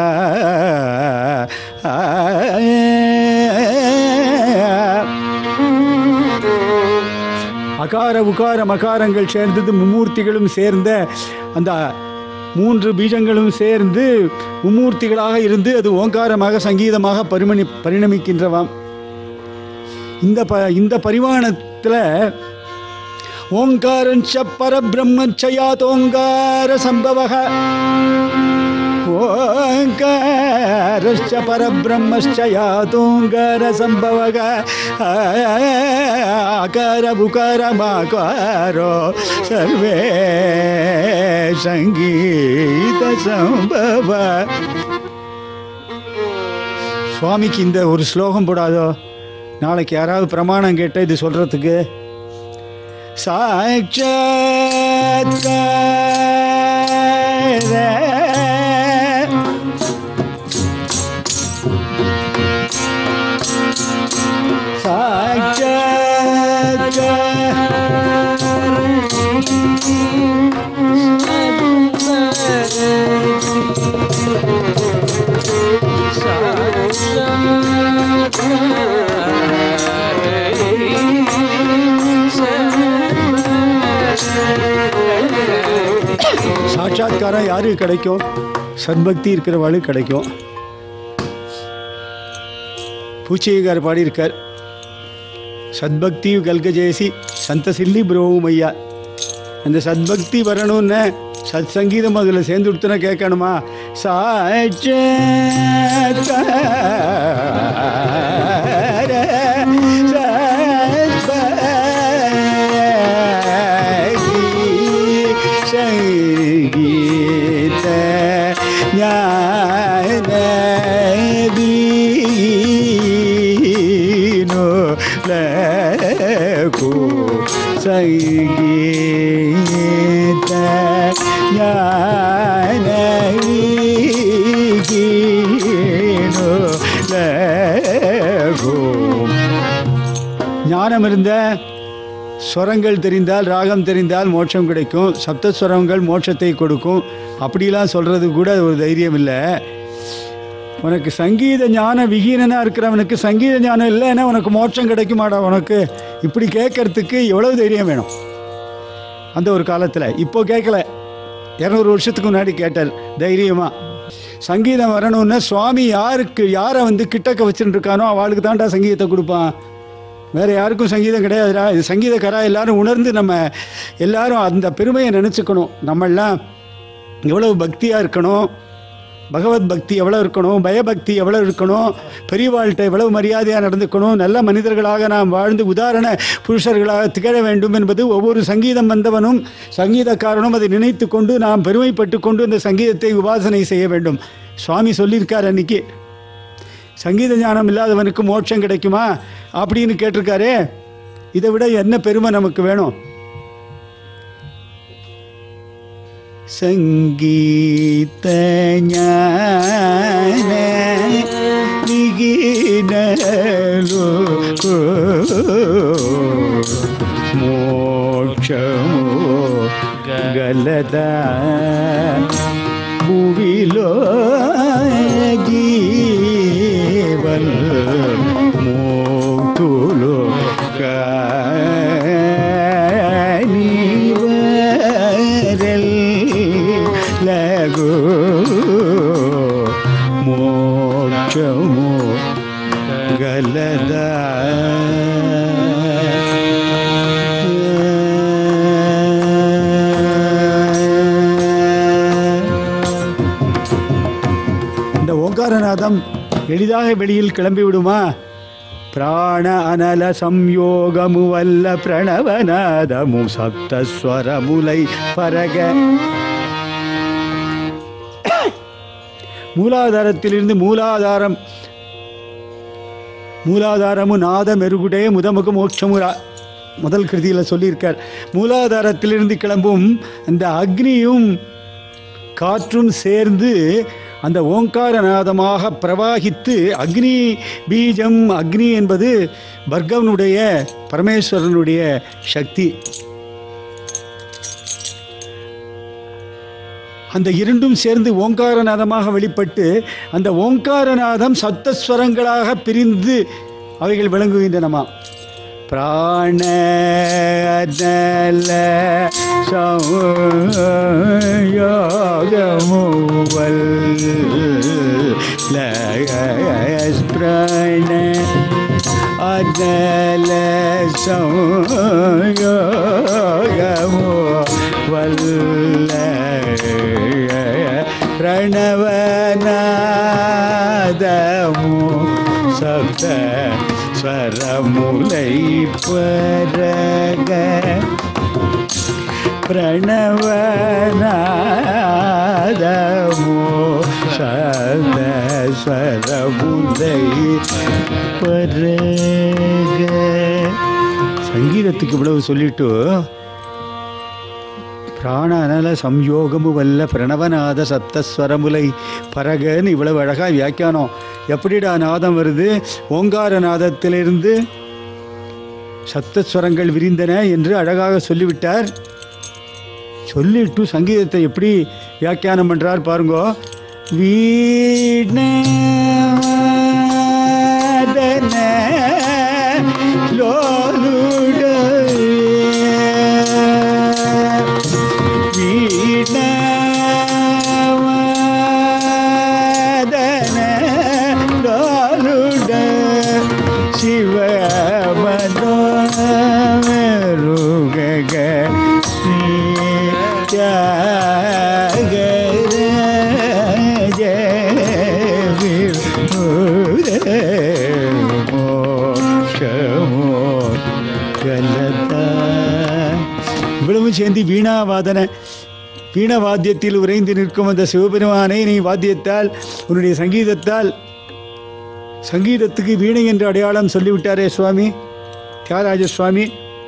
அகார உகார மகாரங்கள் சேர்ந்தது மும்மூர்த்திகளும் சேர்ந்த அந்த மூன்று பீஜங்களும் சேர்ந்து மும்மூர்த்திகளாக இருந்து அது ஓங்காரமாக சங்கீதமாக பரிமணி பரிணமிக்கின்றவாம் இந்த ப இந்த பரிமாணத்தில் ஓங்காரஞ்ச பரபிரம்மச்சயாதோங்கார சம்பவக ஓங்காரश्च परब्रह्मश्च यातोङ्कार सम्भवग आकार उकारमाकारो सर्वे சங்கீத சம்பவ சுவாமிக்கு இந்த ஒரு ஸ்லோகம் போடாதோ நாளைக்கு யாராவது பிரமாணம் கேட்ட இது சொல்றதுக்கு சாட்சாத்கார சாட்சாத்காரம் யாருக்கு கிடைக்கும் சத்பக்தி இருக்கிறவாளுக்கு கிடைக்கும் பூச்சிகார் பாடியிருக்கார் சத்பக்தி கல்கஜேசி சந்த சில்லி புரோமையா அந்த சத்பக்தி வரணும்னு சத் சங்கீதம் அதில் சேர்ந்து கொடுத்தனா கேட்கணுமா சாட்சாத்கார சத்பக்தி சங்கீத ஞானதீனோ லகு சங்கீத ஞானதீனோ லகு ஞானம் இருந்த ஸ்வரங்கள் தெரிந்தால் ராகம் தெரிந்தால் மோட்சம் கிடைக்கும் சப்த ஸ்வரங்கள் மோட்சத்தை கொடுக்கும் அப்படிலாம் சொல்கிறது கூட ஒரு தைரியம் இல்லை உனக்கு சங்கீத ஞான விகீனனாக இருக்கிறவனுக்கு சங்கீத ஞானம் இல்லைன்னா உனக்கு மோட்சம் கிடைக்குமாடா உனக்கு இப்படி கேட்கறதுக்கு எவ்வளவு தைரியம் வேணும் அந்த ஒரு காலத்தில் இப்போ கேட்கல இரநூறு வருஷத்துக்கு முன்னாடி கேட்டார் தைரியமாக சங்கீதம் வரணும்னா சுவாமி யாருக்கு யாரை வந்து கிட்டக்க வச்சுட்டு இருக்கானோ அவளுக்கு தான்டா சங்கீதத்தை கொடுப்பான் வேற யாருக்கும் சங்கீதம் கிடையாதுடா இது சங்கீதக்காரா எல்லாரும் உணர்ந்து நம்ம எல்லாரும் அந்த பெருமையை நினச்சிக்கணும் நம்மெல்லாம் எவ்வளவு பக்தியாக இருக்கணும் பகவத் பக்தி எவ்வளோ இருக்கணும் பயபக்தி எவ்வளோ இருக்கணும் பெரியவாழ்கிட்ட எவ்வளவு மரியாதையாக நடந்துக்கணும் நல்ல மனிதர்களாக நாம் வாழ்ந்து உதாரண புருஷர்களாக திகழ வேண்டும் என்பது ஒவ்வொரு சங்கீதம் வந்தவனும் சங்கீதக்காரனும் அதை நினைத்து கொண்டு நாம் பெருமைப்பட்டு கொண்டு இந்த சங்கீதத்தை உபாசனை செய்ய வேண்டும் சுவாமி சொல்லியிருக்கார் அன்னைக்கு சங்கீத ஞானம் இல்லாதவனுக்கு மோட்சம் கிடைக்குமா அப்படின்னு கேட்டிருக்காரே இதை விட என்ன பெருமை நமக்கு வேணும் சங்கீத ஞான விகினலோ మోక్షము గలదా భూమిలో జీవన్ మోక్తులు లగు మోక్షము గలదా இந்த ஓங்காரநாதம் எளிதாக வெளியில் கிளம்பி விடுமா பிராண அனல சம்யோகமு வல்ல பிரணவநாதமு சப்தஸ்வரமுலை பரக மூலாதாரத்திலிருந்து மூலாதாரம் மூலாதாரமு நாத மெருகுடே முதமுக மோட்சமுரா முதல் கிருதியில் சொல்லியிருக்கார் மூலாதாரத்திலிருந்து கிளம்பும் அந்த அக்னியும் காற்றும் சேர்ந்து அந்த ஓங்காரநாதமாக பிரவாகித்து அக்னி பீஜம் அக்னி என்பது பர்கவனுடைய பரமேஸ்வரனுடைய சக்தி அந்த இரண்டும் சேர்ந்து ஓங்காரநாதமாக வெளிப்பட்டு அந்த ஓங்காரநாதம் சப்தஸ்வரங்களாக பிரிந்து அவைகள் விளங்குகின்றனமா பிராண அனல சயோகமுவல் பிராண அனல சயோகமு வல்ல பிரணவநாதமு சப்த ஸ்வரமுலை பரக பிரணவநாதமு சப்த ஸ்வரமுலை பரக சங்கீதத்துக்கு இவ்வளவு சொல்லிட்டு பிராண அனல சம்யோகமு வல்ல பிரணவநாத சப்தஸ்வரமுலை பரகன்னு இவ்வளவு அழகாக வியாக்கியானம் எப்படிடா நாதம் வருது ஓங்கார நாதத்திலிருந்து சப்தஸ்வரங்கள் விரிந்தன என்று அழகாக சொல்லிவிட்டார் சொல்லிட்டு சங்கீதத்தை எப்படி வியாக்கியானம் பண்றார் பாருங்கோ வீண லோலுட வீணாவதன டாலுட சிவமனோருக இவ்வளவும் சேர்ந்து வீணாவாதன வீண வாத்தியத்தில் உறைந்து நிற்கும் அந்த சிவபெருமானை நீ வாத்தியத்தால் உன்னுடைய சங்கீதத்தால் சங்கீதத்துக்கு வீணை என்ற அடையாளம் சொல்லிவிட்டாரே சுவாமி தியாகராஜ சுவாமி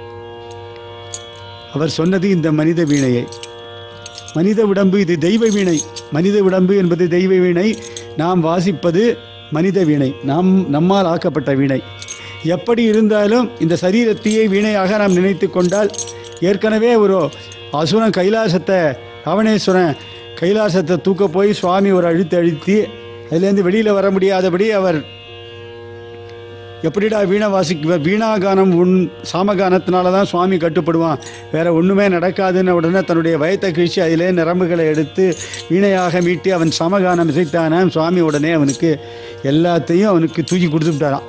அவர் சொன்னது இந்த மனித வீணையை மனித உடம்பு இது தெய்வ வீணை மனித உடம்பு என்பது தெய்வ வீணை நாம் வாசிப்பது மனித வீணை நாம் நம்மால் ஆக்கப்பட்ட வீணை எப்படி இருந்தாலும் இந்த சரீரத்தையே வீணையாக நாம் நினைத்து கொண்டால் ஏற்கனவே ஒரு அசுரன் கைலாசத்தை ராவணேஸ்வரன் கைலாசத்தை தூக்க போய் சுவாமி ஒரு அழுத்து அழுத்தி அதுலேருந்து வெளியில் வர முடியாதபடி அவர் எப்படிடா வீணை வாசிக்க வீணாகானம் உன் சாமகானத்தினால தான் சுவாமி கட்டுப்படுவான் வேற ஒன்றுமே நடக்காதுன்னு உடனே தன்னுடைய வயத்தை கிழிச்சு அதிலே நரம்புகளை எடுத்து வீணையாக மீட்டி அவன் சாமகானம் இசைத்தானாம் சுவாமி உடனே அவனுக்கு எல்லாத்தையும் அவனுக்கு தூக்கி கொடுத்துட்டாராம்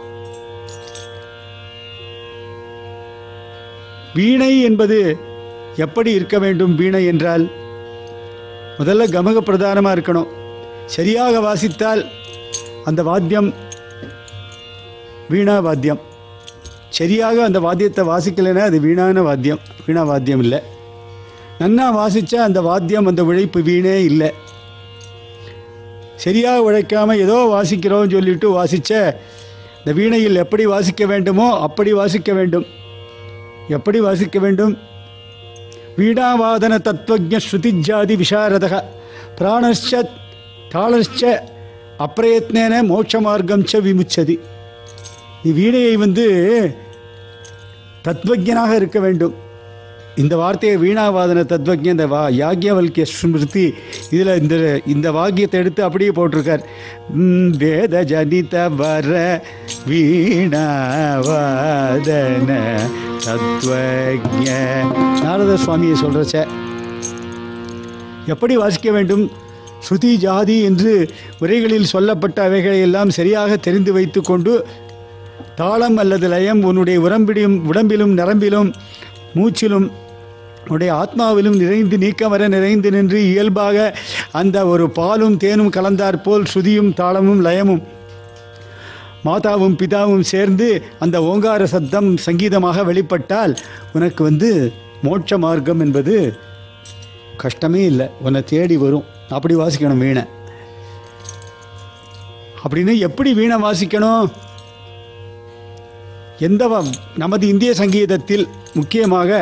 வீணை என்பது எப்படி இருக்க வேண்டும் வீணை என்றால் முதல்ல கமக பிரதானமாக இருக்கணும் சரியாக வாசித்தால் அந்த வாத்தியம் வீணா வாத்தியம் சரியாக அந்த வாத்தியத்தை வாசிக்கலைன்னா அது வீணான வாத்தியம் வீணா வாத்தியம் இல்லை நன்னா வாசித்தா அந்த வாத்தியம் அந்த உழைப்பு வீணே இல்லை சரியாக உழைக்காம ஏதோ வாசிக்கிறோம்னு சொல்லிட்டு வாசிச்ச இந்த வீணையில் எப்படி வாசிக்க வேண்டுமோ அப்படி வாசிக்க வேண்டும் எப்படி வாசிக்க வேண்டும் வீணாவாதன தத்துவஜ ஸ்ருதிஜாதி விசாரதக பிராணశ్చ தாளశ్చ அப்பிரயத்னேன மோட்ச மார்க்கம் ச விமுச்சதி நீ வீணையை வந்து தத்வஜனாக இருக்க வேண்டும் இந்த வார்த்தையை வீணாவாதன தத்வஜ இந்த வா யாக்யவல்கிய ஸ்மிருதி இதில் இந்த இந்த வாக்கியத்தை எடுத்து அப்படியே போட்டிருக்கார் ம், வேத ஜனித வர வீணாவாதன தத்வஜ நாரத சுவாமியை சொல்கிறச்ச எப்படி வாசிக்க வேண்டும் ஸ்ருதி ஜாதி என்று உரைகளில் சொல்லப்பட்ட அவைகளை எல்லாம் சரியாக தெரிந்து வைத்துக்கொண்டு தாளம் அல்லது லயம் உன்னுடைய உடம்பிலும் உடம்பிலும் நரம்பிலும் மூச்சிலும் உன்னுடைய ஆத்மாவிலும் நிறைந்து நீக்கமர நிறைந்து நின்று இயல்பாக அந்த ஒரு பாலும் தேனும் கலந்தாற்போல் ஸ்ருதியும் தாளமும் லயமும் மாதாவும் பிதாவும் சேர்ந்து அந்த ஓங்கார சத்தம் சங்கீதமாக வெளிப்பட்டால் உனக்கு வந்து மோட்ச மார்க்கம் என்பது கஷ்டமே இல்லை உன்னை தேடி வரும் அப்படி வாசிக்கணும் வீணை அப்படின்னு எப்படி வீணை வாசிக்கணும் எந்த வ- நமது இந்திய சங்கீதத்தில் முக்கியமாக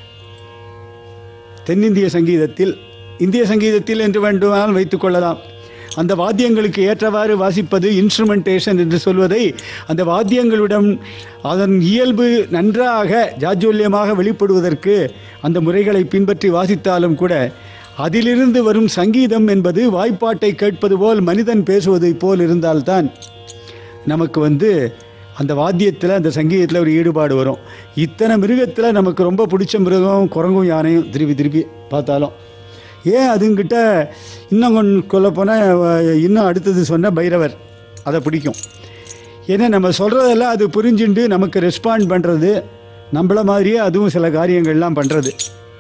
தென்னிந்திய சங்கீதத்தில் இந்திய சங்கீதத்தில் என்று வேண்டுமானால் வைத்துக் கொள்ளலாம் அந்த வாத்தியங்களுக்கு ஏற்றவாறு வாசிப்பது இன்ஸ்ட்ருமெண்டேஷன் என்று சொல்வதை அந்த வாத்தியங்களுடன் அதன் இயல்பு நன்றாக ஜாஜ்வல்யமாக வெளிப்படுவதற்கு அந்த முறைகளை பின்பற்றி வாசித்தாலும் கூட அதிலிருந்து வரும் சங்கீதம் என்பது வாய்ப்பாட்டை கேட்பது போல் மனிதன் பேசுவதை போல் இருந்தால்தான் நமக்கு வந்து அந்த வாத்தியத்தில் அந்த சங்கீதத்தில் ஒரு ஈடுபாடு வரும் இத்தனை மிருகத்தில் நமக்கு ரொம்ப பிடிச்ச மிருகம் குரங்கும் யானையும் திருப்பி திருப்பி பார்த்தாலும் ஏன் அதுங்கிட்ட இன்னும் கொஞ்சம் சொல்லப்போனால் இன்னும் அடுத்தது சொன்ன பைரவர் அதை பிடிக்கும் ஏன்னா நம்ம சொல்கிறதெல்லாம் அது புரிஞ்சுண்டு நமக்கு ரெஸ்பாண்ட் பண்ணுறது நம்மள மாதிரியே அதுவும் சில காரியங்கள்லாம் பண்ணுறது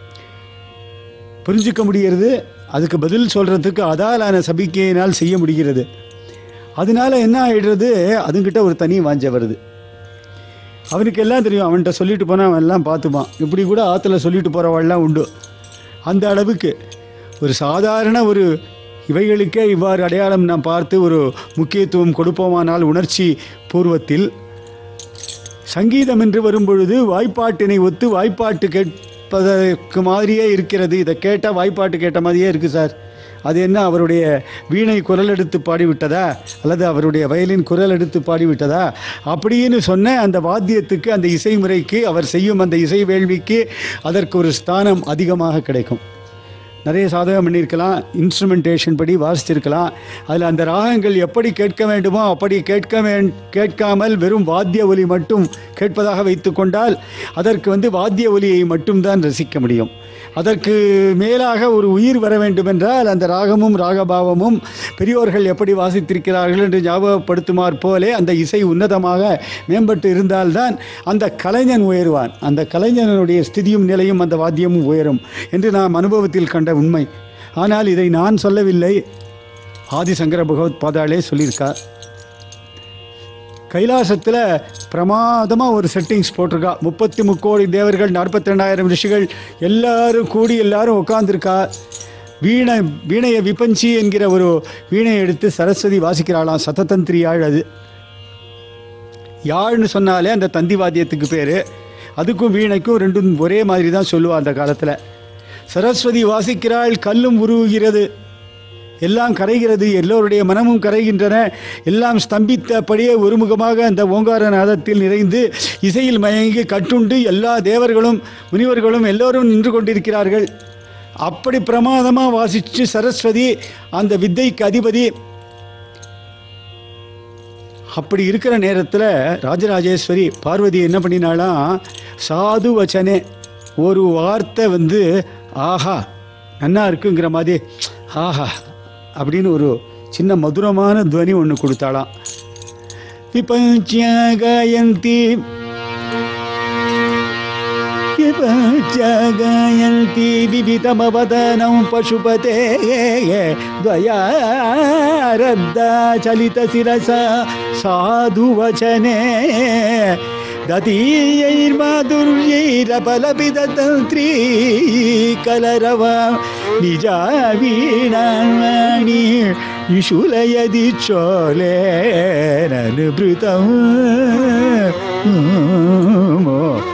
புரிஞ்சுக்க முடிகிறது அதுக்கு பதில் சொல்கிறதுக்கு அதாலான சபிக்கையினால் செய்ய முடிகிறது அதனால என்ன ஆயிடுறது அதுங்கிட்ட ஒரு தனி வாஞ்ச வருது அவனுக்கு எல்லாம் தெரியும் அவன்கிட்ட சொல்லிட்டு போனால் அவன் எல்லாம் பார்த்துப்பான் இப்படி கூட ஆற்றுல சொல்லிட்டு போகிறவாள்லாம் உண்டு அந்த அளவுக்கு ஒரு சாதாரண ஒரு இவைகளுக்கே இவ்வாறு அடையாளம் நாம் பார்த்து ஒரு முக்கியத்துவம் கொடுப்போமானால் உணர்ச்சி பூர்வத்தில் சங்கீதம் என்று வரும்பொழுது வாய்ப்பாட்டினை ஒத்து வாய்ப்பாட்டு கேட்பதற்கு மாதிரியே இருக்கிறது இதை கேட்டால் வாய்ப்பாட்டு கேட்ட மாதிரியே இருக்குது சார் அது என்ன அவருடைய வீணை குரல் எடுத்து பாடிவிட்டதா அல்லது அவருடைய வயலின் குரல் எடுத்து பாடிவிட்டதா அப்படின்னு சொன்ன அந்த வாத்தியத்துக்கு அந்த இசை முறைக்கு அவர் செய்யும் அந்த இசை வேள்விக்கு அதற்கு ஒரு ஸ்தானம் அதிகமாக கிடைக்கும் நிறைய சாதகம் பண்ணியிருக்கலாம் இன்ஸ்ட்ருமெண்டேஷன் படி வாசிச்சிருக்கலாம் அதில் அந்த ராகங்கள் எப்படி கேட்க வேண்டுமோ அப்படி கேட்க வே கேட்காமல் வெறும் வாத்திய ஒலி மட்டும் கேட்பதாக வைத்துக்கொண்டால் அதற்கு வந்து வாத்திய ஒலியை மட்டும்தான் ரசிக்க முடியும் அதற்கு மேலாக ஒரு உயிர் வர வேண்டுமென்றால் அந்த ராகமும் ராகபாவமும் பெரியோர்கள் எப்படி வாசித்திருக்கிறார்கள் என்று ஞாபகப்படுத்துமாற் போலே அந்த இசை உன்னதமாக மேம்பட்டு இருந்தால்தான் அந்த கலைஞன் உயருவான் அந்த கலைஞனுடைய ஸ்திதியும் நிலையும் அந்த வாத்தியமும் உயரும் என்று நாம் அனுபவத்தில் கண்ட உண்மை ஆனால் இதை நான் சொல்லவில்லை ஆதிசங்கர பகவத் பாதாளே சொல்லியிருக்கார் கைலாசத்தில் பிரமாதமாக ஒரு செட்டிங்ஸ் போட்டிருக்கா முப்பத்தி முக்கோடி தேவர்கள் நாற்பத்தி ரெண்டாயிரம் ரிஷிகள் எல்லாரும் கூடி எல்லாரும் உட்காந்துருக்கா வீணை வீணையை விபஞ்சி என்கிற ஒரு வீணையை எடுத்து சரஸ்வதி வாசிக்கிறாளாம் சததந்திரி யாழ் அது யாழ்னு சொன்னாலே அந்த தந்தி வாத்தியத்துக்கு பேர் அதுக்கும் வீணைக்கும் ரெண்டும் ஒரே மாதிரி தான் சொல்லுவா அந்த காலத்தில் சரஸ்வதி வாசிக்கிறாள் கல்லும் உருவுகிறது எல்லாம் கரைகிறது எல்லோருடைய மனமும் கரைகின்றன எல்லாம் ஸ்தம்பித்தபடியே ஒருமுகமாக அந்த ஓங்கார நாதத்தில் நிறைந்து இசையில் மயங்கி கட்டுண்டு எல்லா தேவர்களும் முனிவர்களும் எல்லோரும் நின்று கொண்டிருக்கிறார்கள் அப்படி பிரமாதமாக வாசித்து சரஸ்வதி அந்த வித்தைக்கு அதிபதி அப்படி இருக்கிற நேரத்தில் ராஜராஜேஸ்வரி பார்வதி என்ன பண்ணினாலாம் சாது வச்சனே ஒரு வார்த்தை வந்து ஆஹா நன்னா இருக்குங்கிற மாதிரி ஆஹா அப்படின்னு ஒரு சின்ன மதுரமான துவனி ஒன்று கொடுத்தாளாம் விபஞ்சயந்தி विपञ्चगायन्ति विविधमवदनं पशुपते द्वयारब्धा चलितशिरसा साधुवचने दतीयैर्माधुर्यैरबलपिदतन्त्री कलरव निजा वीणाणि विशुलयदि चोलेननुभृतम्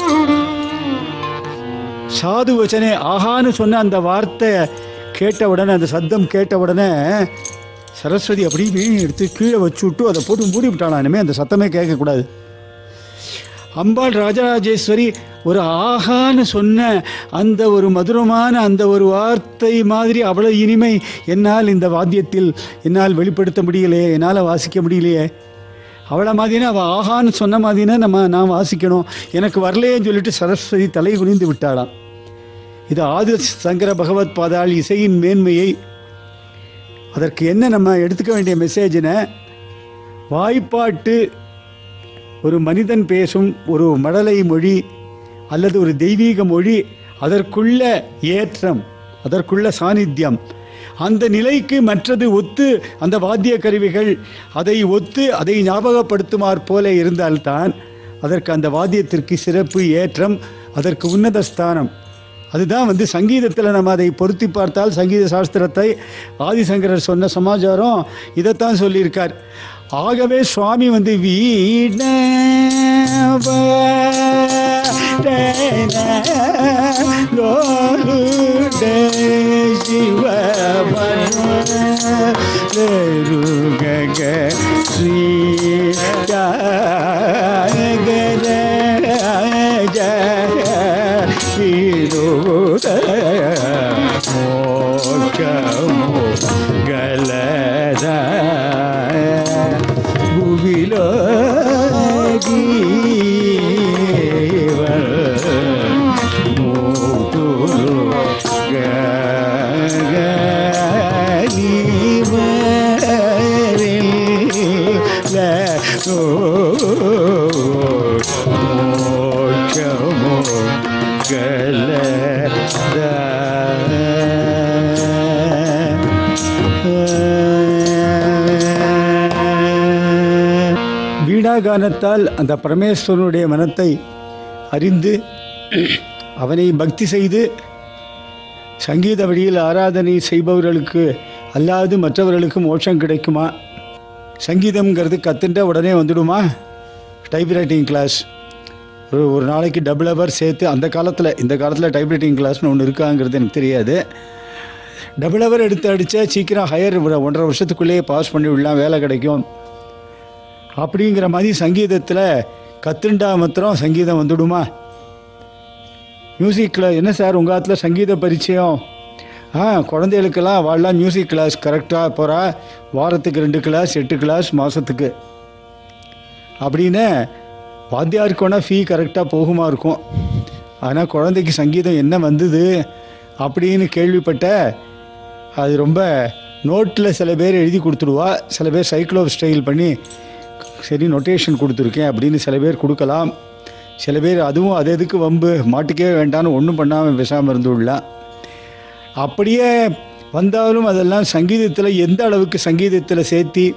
சாது வச்சனே ஆஹான்னு சொன்ன அந்த வார்த்தை கேட்ட உடனே அந்த சத்தம் கேட்ட உடனே சரஸ்வதி அப்படியே வீணை எடுத்து கீழே வச்சு விட்டு அதை போட்டு மூடி விட்டாளாம் இனிமே அந்த சத்தமே கேட்கக்கூடாது அம்பாள் ராஜராஜேஸ்வரி ஒரு ஆஹான்னு சொன்ன அந்த ஒரு மதுரமான அந்த ஒரு வார்த்தை மாதிரி அவ்வளோ இனிமை என்னால் இந்த வாத்தியத்தில் என்னால் வெளிப்படுத்த முடியலையே என்னால் வாசிக்க முடியலையே அவளை மாதிரினா அவள் ஆஹான்னு சொன்ன மாதிரினா நம்ம நான் வாசிக்கணும் எனக்கு வரலையேன்னு சொல்லிட்டு சரஸ்வதி தலை குனிந்து விட்டாளாம் இது ஆதி சங்கர பகவத் பாதாள் இசையின் மேன்மையை அதற்கு என்ன நம்ம எடுத்துக்க வேண்டிய மெசேஜினை வாய்ப்பாட்டு ஒரு மனிதன் பேசும் ஒரு மடலை மொழி அல்லது ஒரு தெய்வீக மொழி அதற்குள்ள ஏற்றம் அதற்குள்ள சாநித்தியம் அந்த நிலைக்கு மற்றது ஒத்து அந்த வாத்திய கருவிகள் அதை ஒத்து அதை ஞாபகப்படுத்துமாற் போல இருந்தால்தான் அதற்கு அந்த வாத்தியத்திற்கு சிறப்பு ஏற்றம் அதற்கு உன்னத ஸ்தானம் அதுதான் வந்து சங்கீதத்தில் நம்ம அதை பொருத்தி பார்த்தால் சங்கீத சாஸ்திரத்தை ஆதிசங்கரர் சொன்ன சமாச்சாரம் இதைத்தான் சொல்லியிருக்கார் ஆகவே சுவாமி வந்து வீண சிவ ஸ்ரீ விரோத மோட்சமோ கலத புவிலோ மோட்சமோ வீணாகானத்தால் அந்த பரமேஸ்வரனுடைய மனத்தை அறிந்து அவனை பக்தி செய்து சங்கீத வழியில் ஆராதனை செய்பவர்களுக்கு அல்லாது மற்றவர்களுக்கு மோட்சம் கிடைக்குமா சங்கீதம்ங்கிறது கத்துட்ட உடனே வந்துடுமா டைப்ரைட்டிங் கிளாஸ் ஒரு ஒரு நாளைக்கு டபுள் ஹவர் சேர்த்து அந்த காலத்தில் இந்த காலத்தில் டைப்ரைட்டிங் கிளாஸ்னு ஒன்று இருக்காங்கிறது எனக்கு தெரியாது டபுள் ஹவர் எடுத்து அடித்தா சீக்கிரம் ஹையர் ஒன்றரை வருஷத்துக்குள்ளேயே பாஸ் பண்ணி விடலாம் வேலை கிடைக்கும் அப்படிங்கிற மாதிரி சங்கீதத்தில் கத்துண்டா மாத்திரம் சங்கீதம் வந்துடுமா மியூசிக்கில் என்ன சார் உங்கள் காலத்தில் சங்கீத பரிச்சயம் ஆ குழந்தைகளுக்கெல்லாம் வாழலாம் மியூசிக் கிளாஸ் கரெக்டாக போகிறா வாரத்துக்கு ரெண்டு கிளாஸ் எட்டு கிளாஸ் மாதத்துக்கு அப்படின்னு வாத்தியாருக்கு வேணால் ஃபீ கரெக்டாக போகுமா இருக்கும் ஆனால் குழந்தைக்கு சங்கீதம் என்ன வந்தது அப்படின்னு கேள்விப்பட்ட அது ரொம்ப நோட்டில் சில பேர் எழுதி கொடுத்துடுவா சில பேர் சைக்ளோ ஸ்டைல் பண்ணி சரி நொட்டேஷன் கொடுத்துருக்கேன் அப்படின்னு சில பேர் கொடுக்கலாம் சில பேர் அதுவும் அது எதுக்கு வம்பு மாட்டுக்கே வேண்டான்னு ஒன்றும் பண்ணாமல் பேசாமல் இருந்து விடலாம் அப்படியே வந்தாலும் அதெல்லாம் சங்கீதத்தில் எந்த அளவுக்கு சங்கீதத்தில் சேர்த்தி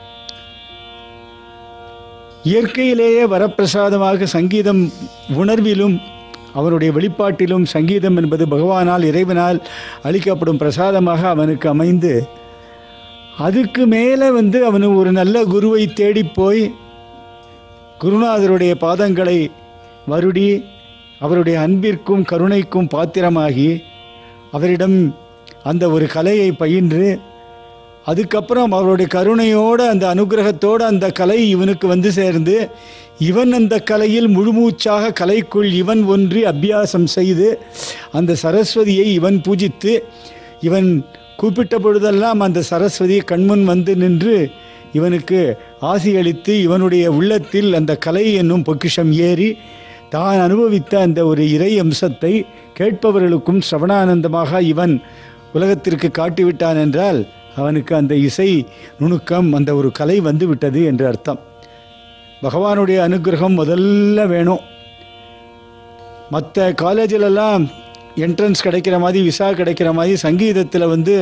இயற்கையிலேயே வரப்பிரசாதமாக சங்கீதம் உணர்விலும் அவனுடைய வெளிப்பாட்டிலும் சங்கீதம் என்பது பகவானால் இறைவனால் அளிக்கப்படும் பிரசாதமாக அவனுக்கு அமைந்து அதுக்கு மேலே வந்து அவனு ஒரு நல்ல குருவை தேடி போய் குருநாதருடைய பாதங்களை வருடி அவருடைய அன்பிற்கும் கருணைக்கும் பாத்திரமாகி அவரிடம் அந்த ஒரு கலையை பயின்று அதுக்கப்புறம் அவருடைய கருணையோடு அந்த அனுகிரகத்தோடு அந்த கலை இவனுக்கு வந்து சேர்ந்து இவன் அந்த கலையில் முழுமூச்சாக கலைக்குள் இவன் ஒன்றி அபியாசம் செய்து அந்த சரஸ்வதியை இவன் பூஜித்து இவன் கூப்பிட்ட பொழுதெல்லாம் அந்த சரஸ்வதி கண்முன் வந்து நின்று இவனுக்கு ஆசியளித்து இவனுடைய உள்ளத்தில் அந்த கலை என்னும் பொக்கிஷம் ஏறி தான் அனுபவித்த அந்த ஒரு இறை அம்சத்தை கேட்பவர்களுக்கும் சிரவணானந்தமாக இவன் உலகத்திற்கு காட்டிவிட்டான் என்றால் அவனுக்கு அந்த இசை நுணுக்கம் அந்த ஒரு கலை வந்து விட்டது என்று அர்த்தம் பகவானுடைய அனுகிரகம் முதல்ல வேணும் மற்ற காலேஜிலெல்லாம் என்ட்ரன்ஸ் கிடைக்கிற மாதிரி விசா கிடைக்கிற மாதிரி சங்கீதத்தில் வந்து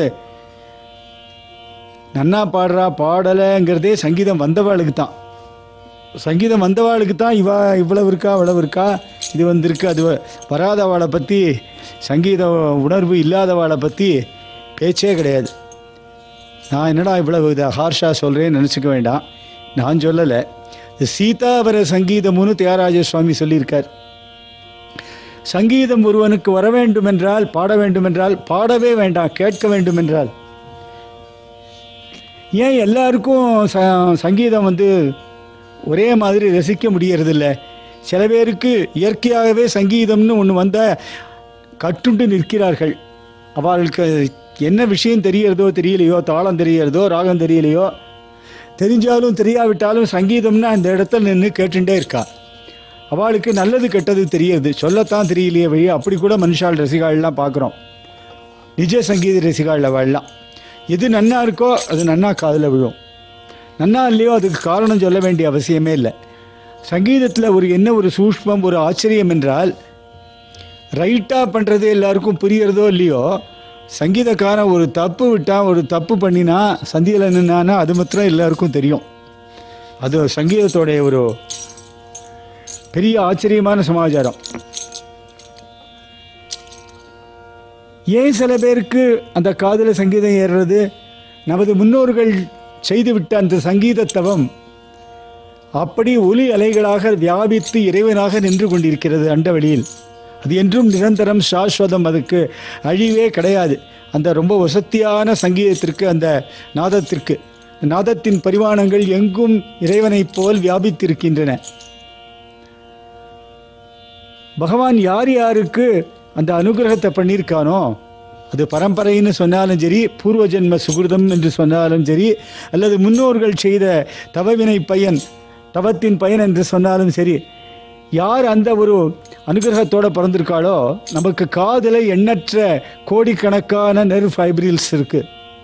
நன்னா பாடுறா பாடலைங்கிறதே சங்கீதம் வந்தவாளுக்கு தான் சங்கீதம் வந்தவாளுக்கு தான் இவா இவ்வளவு இருக்கா அவ்வளவு இருக்கா இது வந்திருக்கு அது வ- வராதவாளை பற்றி சங்கீத உணர்வு இல்லாதவாளை பற்றி பேச்சே கிடையாது நான் என்னடா இவ்வளவு இதை ஹார்ஷாக சொல்கிறேன்னு நினச்சிக்க வேண்டாம் நான் சொல்லலை இது சீதாவர சங்கீதம்னு தியாகராஜ சுவாமி சொல்லியிருக்கார் சங்கீதம் ஒருவனுக்கு வர வேண்டுமென்றால் பாட வேண்டுமென்றால் பாடவே வேண்டாம் கேட்க வேண்டுமென்றால் ஏன் எல்லாருக்கும் ச சங்கீதம் வந்து ஒரே மாதிரி ரசிக்க முடியறதில்ல சில பேருக்கு இயற்கையாகவே சங்கீதம்னு ஒன்று வந்தால் கட்டுண்டு நிற்கிறார்கள் அவர்களுக்கு என்ன விஷயம் தெரியறதோ தெரியலையோ தாளம் தெரியறதோ ராகம் தெரியலையோ தெரிஞ்சாலும் தெரியாவிட்டாலும் சங்கீதம்னா அந்த இடத்துல நின்று கேட்டுட்டே இருக்கா அவளுக்கு நல்லது கெட்டது தெரியுது சொல்லத்தான் தெரியலையே வழி அப்படி கூட மனுஷால் ரசிகாள்லாம் பார்க்குறோம் நிஜ சங்கீத ரசிகாள் அவள்லாம் எது நன்னா இருக்கோ அது நன்னா காதில் விழும் நன்னா இல்லையோ அதுக்கு காரணம் சொல்ல வேண்டிய அவசியமே இல்லை சங்கீதத்தில் ஒரு என்ன ஒரு சூஷ்மம் ஒரு ஆச்சரியம் என்றால் ரைட்டாக பண்ணுறது எல்லாருக்கும் புரியறதோ இல்லையோ சங்கீதக்காரன் ஒரு தப்பு விட்டான் ஒரு தப்பு பண்ணினா சந்தியில் நின்னானா அது மாத்திரம் எல்லாருக்கும் தெரியும் அது சங்கீதத்தோடைய ஒரு பெரிய ஆச்சரியமான சமாச்சாரம் ஏன் சில பேருக்கு அந்த காதில் சங்கீதம் ஏறுறது நமது முன்னோர்கள் செய்துவிட்ட அந்த சங்கீத தவம் அப்படி ஒலி அலைகளாக வியாபித்து இறைவனாக நின்று கொண்டிருக்கிறது அண்டவெளியில் அது என்றும் நிரந்தரம் சாஸ்வதம் அதுக்கு அழிவே கிடையாது அந்த ரொம்ப வசத்தியான சங்கீதத்திற்கு அந்த நாதத்திற்கு நாதத்தின் பரிமாணங்கள் எங்கும் இறைவனைப் போல் வியாபித்திருக்கின்றன பகவான் யார் யாருக்கு அந்த அனுகிரகத்தை பண்ணியிருக்கானோ அது பரம்பரைன்னு சொன்னாலும் சரி பூர்வ ஜென்ம சுகிருதம் என்று சொன்னாலும் சரி அல்லது முன்னோர்கள் செய்த தவவினை பயன் தவத்தின் பயன் என்று சொன்னாலும் சரி யார் அந்த ஒரு அனுகிரகத்தோட பிறந்திருக்காளோ நமக்கு காதில் எண்ணற்ற கோடிக்கணக்கான நெர்வ் ஃபைப்ரில்ஸ் இருக்கு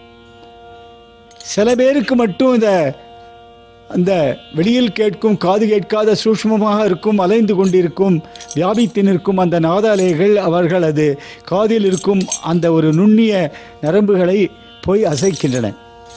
சில பேருக்கு மட்டும் இந்த அந்த வெளியில் கேட்கும் காது கேட்காத சூக்ஷ்மமாக இருக்கும் அலைந்து கொண்டிருக்கும் வியாபித்து நிற்கும் அந்த நாத அலைகள் அவர்கள் அது காதில் இருக்கும் அந்த ஒரு நுண்ணிய நரம்புகளை போய் அசைக்கின்றன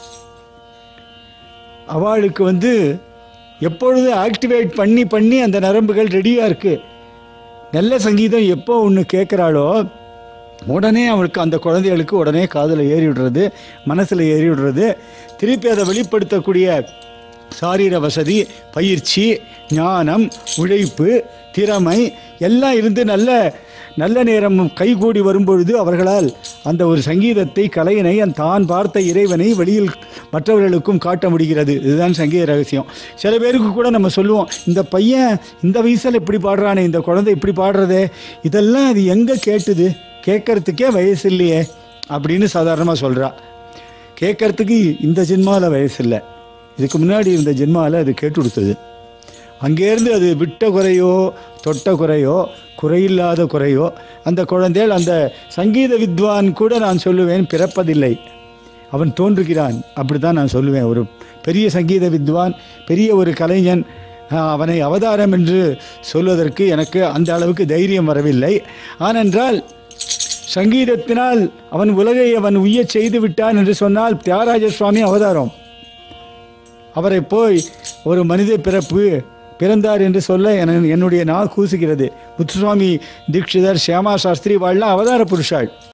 அவளுக்கு வந்து எப்பொழுது ஆக்டிவேட் பண்ணி பண்ணி அந்த நரம்புகள் ரெடியாக இருக்குது நல்ல சங்கீதம் எப்போ ஒன்று கேட்குறாளோ உடனே அவளுக்கு அந்த குழந்தைகளுக்கு உடனே காதில் ஏறி விடுறது மனசில் ஏறி விடுறது திருப்பி அதை வெளிப்படுத்தக்கூடிய சாரீர வசதி பயிற்சி ஞானம் உழைப்பு திறமை எல்லாம் இருந்து நல்ல நல்ல நேரம் கைகூடி வரும்பொழுது அவர்களால் அந்த ஒரு சங்கீதத்தை கலையினை அந்த தான் பார்த்த இறைவனை வெளியில் மற்றவர்களுக்கும் காட்ட முடிகிறது இதுதான் சங்கீத ரகசியம் சில பேருக்கு கூட நம்ம சொல்லுவோம் இந்த பையன் இந்த வயசில் இப்படி பாடுறானே இந்த குழந்தை இப்படி பாடுறதே இதெல்லாம் அது எங்கே கேட்டுது கேட்கறதுக்கே வயசு இல்லையே அப்படின்னு சாதாரணமாக சொல்கிறா கேட்கறதுக்கு இந்த ஜென்மாவில் வயசு இல்லை இதுக்கு முன்னாடி இருந்த ஜென்மாவில் அது கேட்டு கொடுத்தது அங்கேருந்து அது விட்ட குறையோ தொட்ட குறையோ குறையில்லாத குறையோ அந்த குழந்தைகள் அந்த சங்கீத வித்வான் கூட நான் சொல்லுவேன் பிறப்பதில்லை அவன் தோன்றுகிறான் அப்படி தான் நான் சொல்லுவேன் ஒரு பெரிய சங்கீத வித்வான் பெரிய ஒரு கலைஞன் ஆஹ், அவனை அவதாரம் என்று சொல்வதற்கு எனக்கு அந்த அளவுக்கு தைரியம் வரவில்லை ஆனென்றால் சங்கீதத்தினால் அவன் உலகை அவன் உய்யச் செய்து விட்டான் என்று சொன்னால் தியாகராஜ சுவாமி அவதாரம் அவரை போய் ஒரு மனித பிறப்பு பிறந்தார் என்று சொல்ல என என்னுடைய நா கூசுகிறது முத்துசுவாமி தீட்சிதர் சியாமா சாஸ்திரி வாழலாம் அவதார புருஷாள்